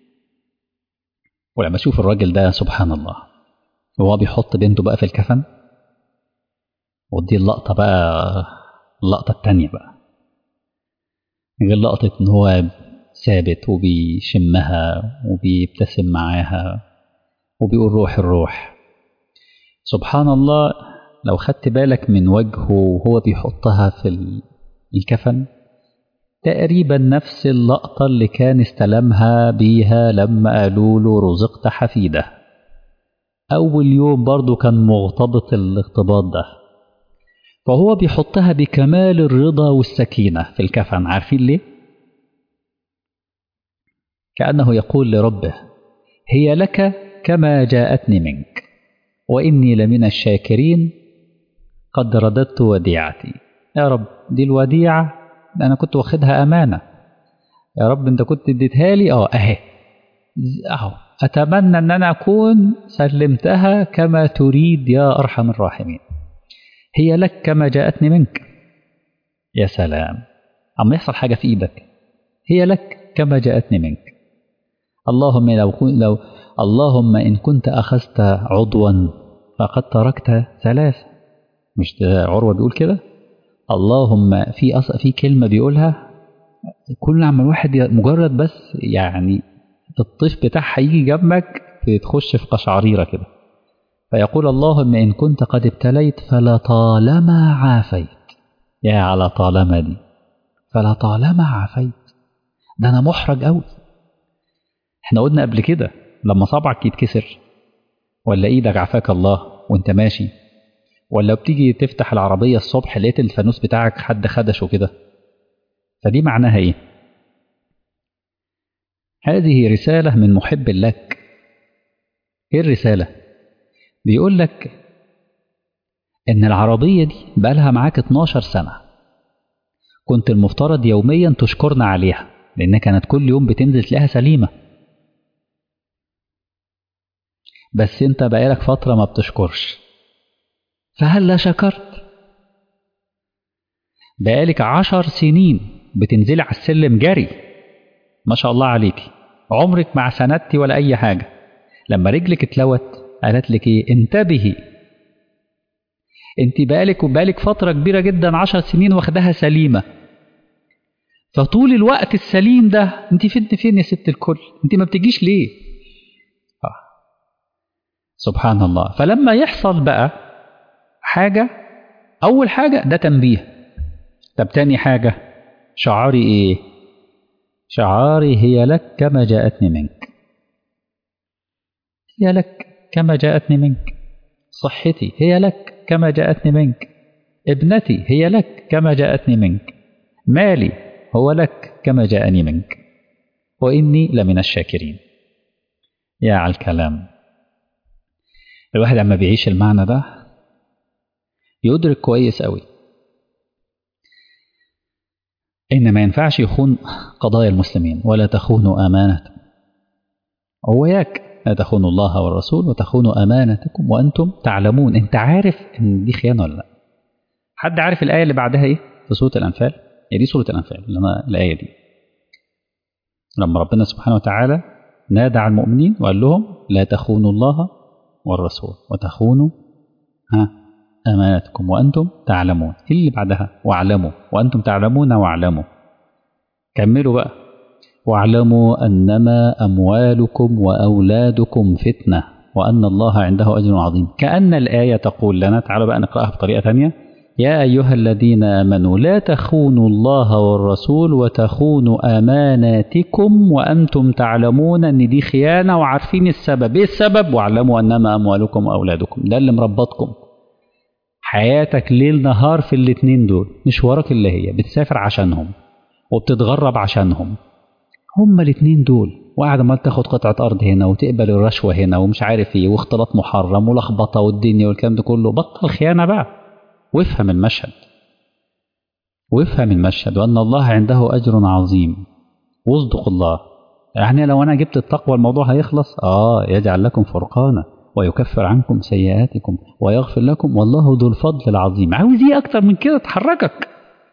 ولما اشوف الراجل ده سبحان الله وهو بيحط بنته بقى في الكفن ودي اللقطة بقى اللقطة التانية بقى غير لقطة ان هو ثابت وبيشمها وبيبتسم معاها وبيقول روح الروح سبحان الله لو خدت بالك من وجهه وهو بيحطها في الكفن تقريبا نفس اللقطة اللي كان استلمها بيها لما قالوا له رزقت حفيدة أول يوم برضو كان مغتبط الاغتباط ده فهو بيحطها بكمال الرضا والسكينة في الكفن عارفين ليه؟ كأنه يقول لربه هي لك كما جاءتني منك وإني لمن الشاكرين قد رددت وديعتي يا رب دي الوديعة أنا كنت واخدها أمانة يا رب أنت كنت اديتها لي أه أهي أهو أتمنى أن أنا أكون سلمتها كما تريد يا أرحم الراحمين هي لك كما جاءتني منك يا سلام أما يحصل حاجة في إيدك هي لك كما جاءتني منك اللهم لو كن لو اللهم إن كنت أخذت عضوا فقد تركت ثلاث مش عروة بيقول كده اللهم في أص... في كلمة بيقولها كل عما الواحد مجرد بس يعني الطيف بتاعها يجي جنبك تخش في قشعريرة كده فيقول اللهم إن كنت قد ابتليت فلطالما عافيت يا على طالما دي فلطالما عافيت ده أنا محرج أوي احنا قلنا قبل كده لما صبعك يتكسر ولا ايدك عافاك الله وانت ماشي ولا بتيجي تفتح العربية الصبح لقيت الفانوس بتاعك حد خدشه كده فدي معناها ايه هذه رسالة من محب لك ايه الرسالة بيقول لك ان العربية دي بقالها معاك 12 سنة كنت المفترض يوميا تشكرنا عليها لأنها كانت كل يوم بتنزل تلاقيها سليمة بس انت بقالك فترة ما بتشكرش فهل لا شكرت بقالك عشر سنين بتنزلي على السلم جري ما شاء الله عليكي عمرك ما سندتي ولا أي حاجة لما رجلك اتلوت قالت لك ايه انتبهي انت بقالك وبقالك فترة كبيرة جدا عشر سنين واخدها سليمة فطول الوقت السليم ده انت فين فين يا ست الكل انت ما بتجيش ليه آه. سبحان الله فلما يحصل بقى حاجة أول حاجة ده تنبيه طب تاني حاجة شعاري إيه شعاري هي لك كما جاءتني منك هي لك كما جاءتني منك صحتي هي لك كما جاءتني منك ابنتي هي لك كما جاءتني منك مالي هو لك كما جاءني منك وإني لمن الشاكرين يا على الكلام الواحد لما بيعيش المعنى ده يدرك كويس قوي إن ما ينفعش يخون قضايا المسلمين ولا تخونوا أمانة وياك لا تخونوا الله والرسول وتخونوا أمانتكم وأنتم تعلمون أنت عارف إن دي خيانة ولا لا حد عارف الآية اللي بعدها إيه في سورة الأنفال هي دي سورة الأنفال اللي أنا الآية دي لما ربنا سبحانه وتعالى نادى على المؤمنين وقال لهم لا تخونوا الله والرسول وتخونوا ها أمانتكم وأنتم تعلمون إيه اللي بعدها واعلموا وأنتم تعلمون واعلموا كملوا بقى واعلموا أنما أموالكم وأولادكم فتنة وأن الله عنده أجر عظيم كأن الآية تقول لنا تعالوا بقى نقرأها بطريقة ثانية يا أيها الذين آمنوا لا تخونوا الله والرسول وتخونوا أماناتكم وأنتم تعلمون أن دي خيانة وعارفين السبب إيه السبب واعلموا أنما أموالكم وأولادكم ده اللي مربطكم حياتك ليل نهار في الاتنين دول مش وراك اللي هي بتسافر عشانهم وبتتغرب عشانهم هما الاتنين دول وقاعد عمال تاخد قطعة أرض هنا وتقبل الرشوة هنا ومش عارف إيه واختلاط محرم ولخبطة والدنيا والكلام ده كله بطل خيانة بقى وافهم المشهد وافهم المشهد وأن الله عنده أجر عظيم واصدق الله يعني لو أنا جبت التقوى الموضوع هيخلص آه يجعل لكم فرقانا ويكفر عنكم سيئاتكم ويغفر لكم والله ذو الفضل العظيم عاوز ايه اكتر من كده تحركك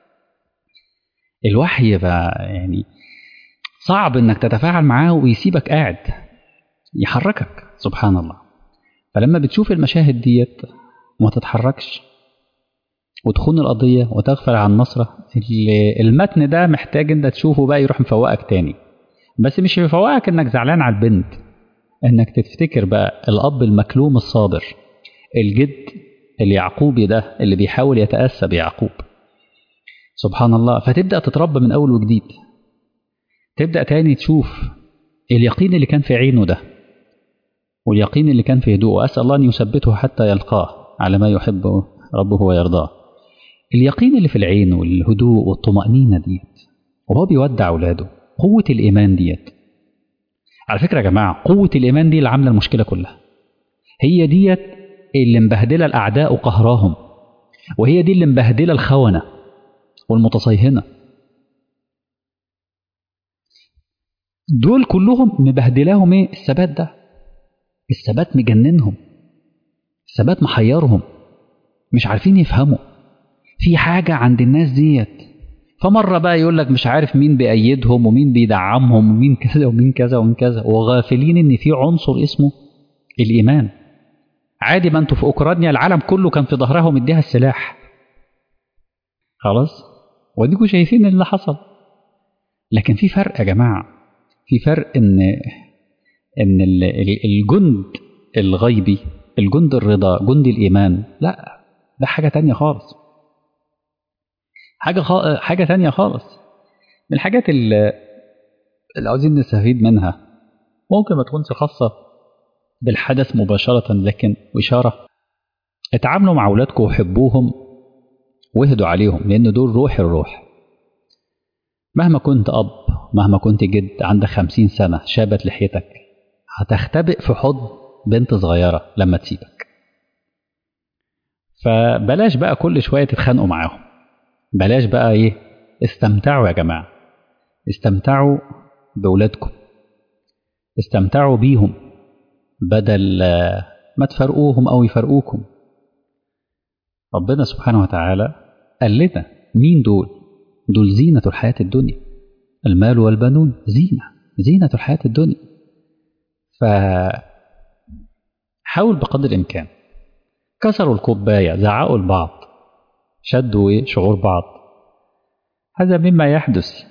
الوحي بقى يعني صعب انك تتفاعل معاه ويسيبك قاعد يحركك سبحان الله فلما بتشوف المشاهد ديت وما تتحركش وتخون القضية وتغفل عن نصرة المتن ده محتاج انت تشوفه بقى يروح مفوقك تاني بس مش يفوقك انك زعلان على البنت انك تفتكر بقى الاب المكلوم الصابر الجد اليعقوبي ده اللي بيحاول يتأسى بيعقوب سبحان الله فتبدأ تتربى من أول وجديد تبدأ تاني تشوف اليقين اللي كان في عينه ده واليقين اللي كان في هدوءه أسأل الله أن يثبته حتى يلقاه على ما يحب ربه ويرضاه اليقين اللي في العين والهدوء والطمأنينة ديت وهو بيودع أولاده قوة الإيمان ديت على فكرة يا جماعة قوة الإيمان دي اللي عاملة المشكلة كلها هي ديت اللي مبهدلة الأعداء وقهراهم وهي دي اللي مبهدلة الخونة والمتصيهنة دول كلهم مبهدلاهم ايه الثبات ده الثبات مجننهم الثبات محيرهم مش عارفين يفهموا في حاجة عند الناس ديت فمرة بقى يقول لك مش عارف مين بيأيدهم ومين بيدعمهم ومين كذا ومين كذا ومين كذا وغافلين ان في عنصر اسمه الإيمان عادي ما انتوا في أوكرانيا العالم كله كان في ظهرهم اديها السلاح خلاص وديكوا شايفين اللي حصل لكن في فرق يا جماعة في فرق ان ان الجند الغيبي الجند الرضا جند الإيمان لا ده حاجة تانية خالص حاجة خ... حاجة تانية خالص من الحاجات اللي, اللي عاوزين نستفيد منها ممكن ما تكونش خاصة بالحدث مباشرة لكن إشارة اتعاملوا مع أولادكم وحبوهم واهدوا عليهم لأن دول روح الروح مهما كنت أب مهما كنت جد عندك خمسين سنة شابت لحيتك هتختبئ في حضن بنت صغيرة لما تسيبك فبلاش بقى كل شوية تتخانقوا معاهم بلاش بقى ايه استمتعوا يا جماعة استمتعوا بأولادكم استمتعوا بيهم بدل ما تفرقوهم أو يفرقوكم ربنا سبحانه وتعالى قال لنا مين دول دول زينة الحياة الدنيا المال والبنون زينة زينة الحياة الدنيا فحاول بقدر الإمكان كسروا الكوباية زعقوا لبعض شدوا ايه شعور بعض هذا مما يحدث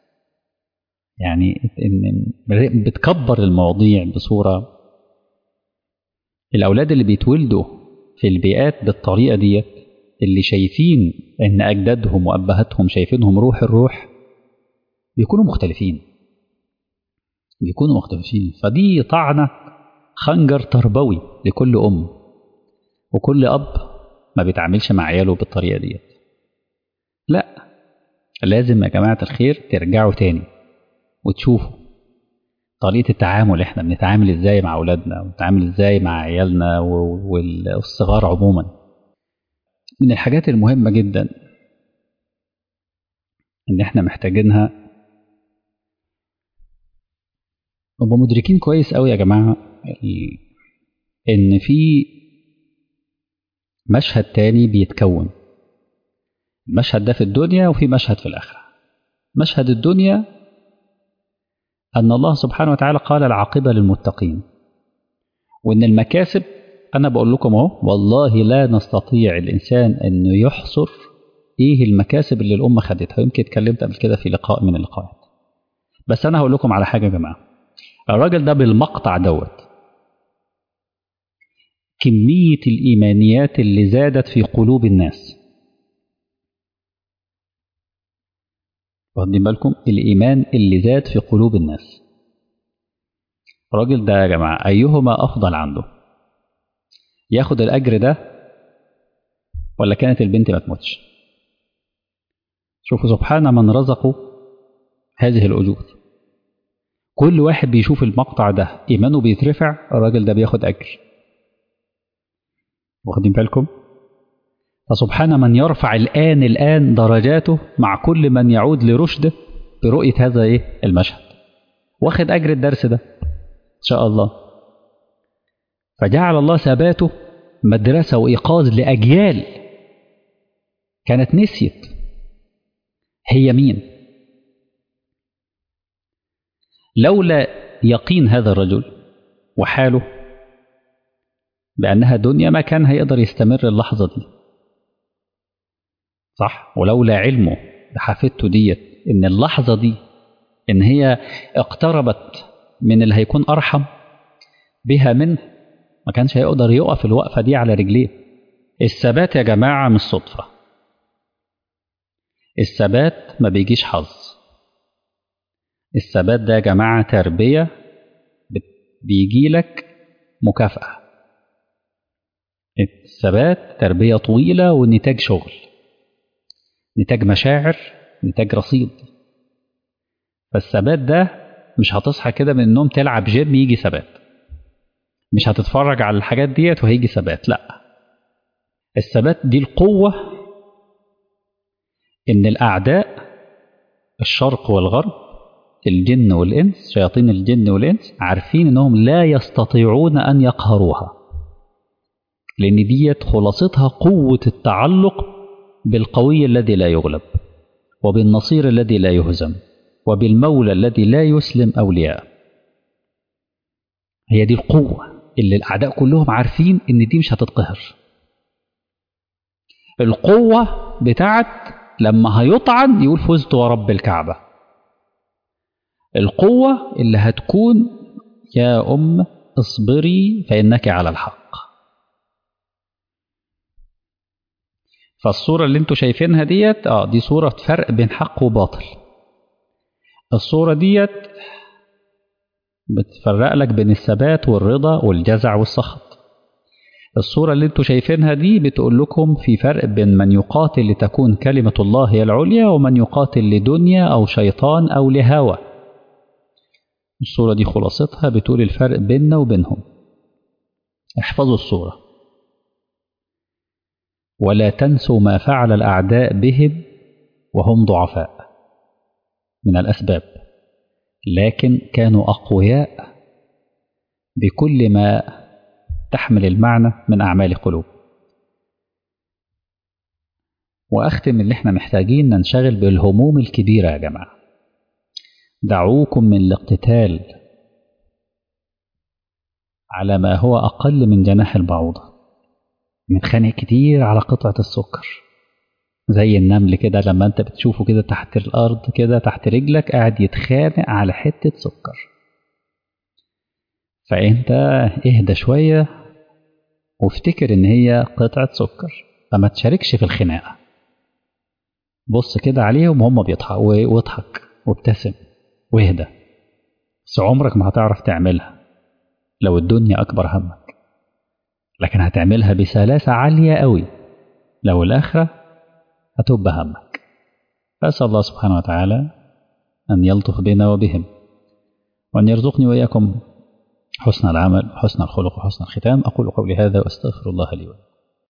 يعني ان بتكبر المواضيع بصوره الاولاد اللي بيتولدوا في البيئات بالطريقه ديت اللي شايفين ان اجدادهم وابهاتهم شايفينهم روح الروح بيكونوا مختلفين بيكونوا مختلفين فدي طعنه خنجر تربوي لكل ام وكل اب ما بيتعاملش مع عياله بالطريقه ديت لا لازم يا جماعه الخير ترجعوا تاني وتشوفوا طريقه التعامل احنا بنتعامل ازاي مع اولادنا ونتعامل ازاي مع عيالنا والصغار عموما من الحاجات المهمه جدا ان احنا محتاجينها نبقى مدركين كويس قوي يا جماعه ان في مشهد تاني بيتكون المشهد ده في الدنيا وفي مشهد في الآخرة مشهد الدنيا أن الله سبحانه وتعالى قال العاقبة للمتقين وإن المكاسب أنا بقول لكم أهو والله لا نستطيع الإنسان أنه يحصر إيه المكاسب اللي الأمة خدتها يمكن اتكلمت قبل كده في لقاء من اللقاءات بس أنا هقول لكم على حاجة يا جماعة الراجل ده بالمقطع دوت كمية الإيمانيات اللي زادت في قلوب الناس واخدين بالكم الإيمان اللي زاد في قلوب الناس الراجل ده يا جماعة أيهما أفضل عنده ياخد الأجر ده ولا كانت البنت ما تموتش شوفوا سبحان من رزقه هذه الأجور كل واحد بيشوف المقطع ده إيمانه بيترفع الراجل ده بياخد أجر واخدين بالكم فسبحان من يرفع الآن الآن درجاته مع كل من يعود لرشده برؤية هذا إيه المشهد واخد أجر الدرس ده إن شاء الله فجعل الله ثباته مدرسة وإيقاظ لأجيال كانت نسيت هي مين لولا يقين هذا الرجل وحاله بأنها دنيا ما كان هيقدر يستمر اللحظة دي صح ولولا علمه بحفيدته ديت إن اللحظة دي إن هي اقتربت من اللي هيكون أرحم بها منه ما كانش هيقدر يقف الوقفة دي على رجليه الثبات يا جماعة مش صدفة الثبات ما بيجيش حظ الثبات ده يا جماعة تربية بيجي لك مكافأة الثبات تربية طويلة ونتاج شغل نتاج مشاعر نتاج رصيد فالثبات ده مش هتصحى كده من النوم تلعب جيم يجي ثبات مش هتتفرج على الحاجات ديت وهيجي ثبات لا الثبات دي القوة إن الأعداء الشرق والغرب الجن والإنس شياطين الجن والإنس عارفين إنهم لا يستطيعون أن يقهروها لأن ديت خلاصتها قوة التعلق بالقوي الذي لا يغلب وبالنصير الذي لا يهزم وبالمولى الذي لا يسلم أولياء هي دي القوة اللي الأعداء كلهم عارفين إن دي مش هتتقهر القوة بتاعت لما هيطعن يقول فزت ورب الكعبة القوة اللي هتكون يا أم اصبري فإنك على الحق فالصورة اللي انتوا شايفينها ديت اه دي صورة فرق بين حق وباطل الصورة ديت بتفرق لك بين الثبات والرضا والجزع والسخط الصورة اللي انتوا شايفينها دي بتقول لكم في فرق بين من يقاتل لتكون كلمة الله هي العليا ومن يقاتل لدنيا أو شيطان أو لهوى الصورة دي خلاصتها بتقول الفرق بيننا وبينهم احفظوا الصورة ولا تنسوا ما فعل الأعداء بهم وهم ضعفاء من الأسباب لكن كانوا أقوياء بكل ما تحمل المعنى من أعمال قلوب وأختم اللي احنا محتاجين ننشغل بالهموم الكبيرة يا جماعة دعوكم من الاقتتال على ما هو أقل من جناح البعوضة متخانق كتير على قطعة السكر زي النمل كده لما انت بتشوفه كده تحت الأرض كده تحت رجلك قاعد يتخانق على حتة سكر فانت اهدى شوية وافتكر ان هي قطعة سكر فما تشاركش في الخناقة بص كده عليهم وهم بيضحكوا واضحك وابتسم واهدى بس عمرك ما هتعرف تعملها لو الدنيا أكبر همك لكن هتعملها بسلاسة عالية قوي لو الآخرة هتبقى همك فأسأل الله سبحانه وتعالى أن يلطف بنا وبهم وأن يرزقني وإياكم حسن العمل وحسن الخلق وحسن الختام أقول قولي هذا وأستغفر الله لي ولكم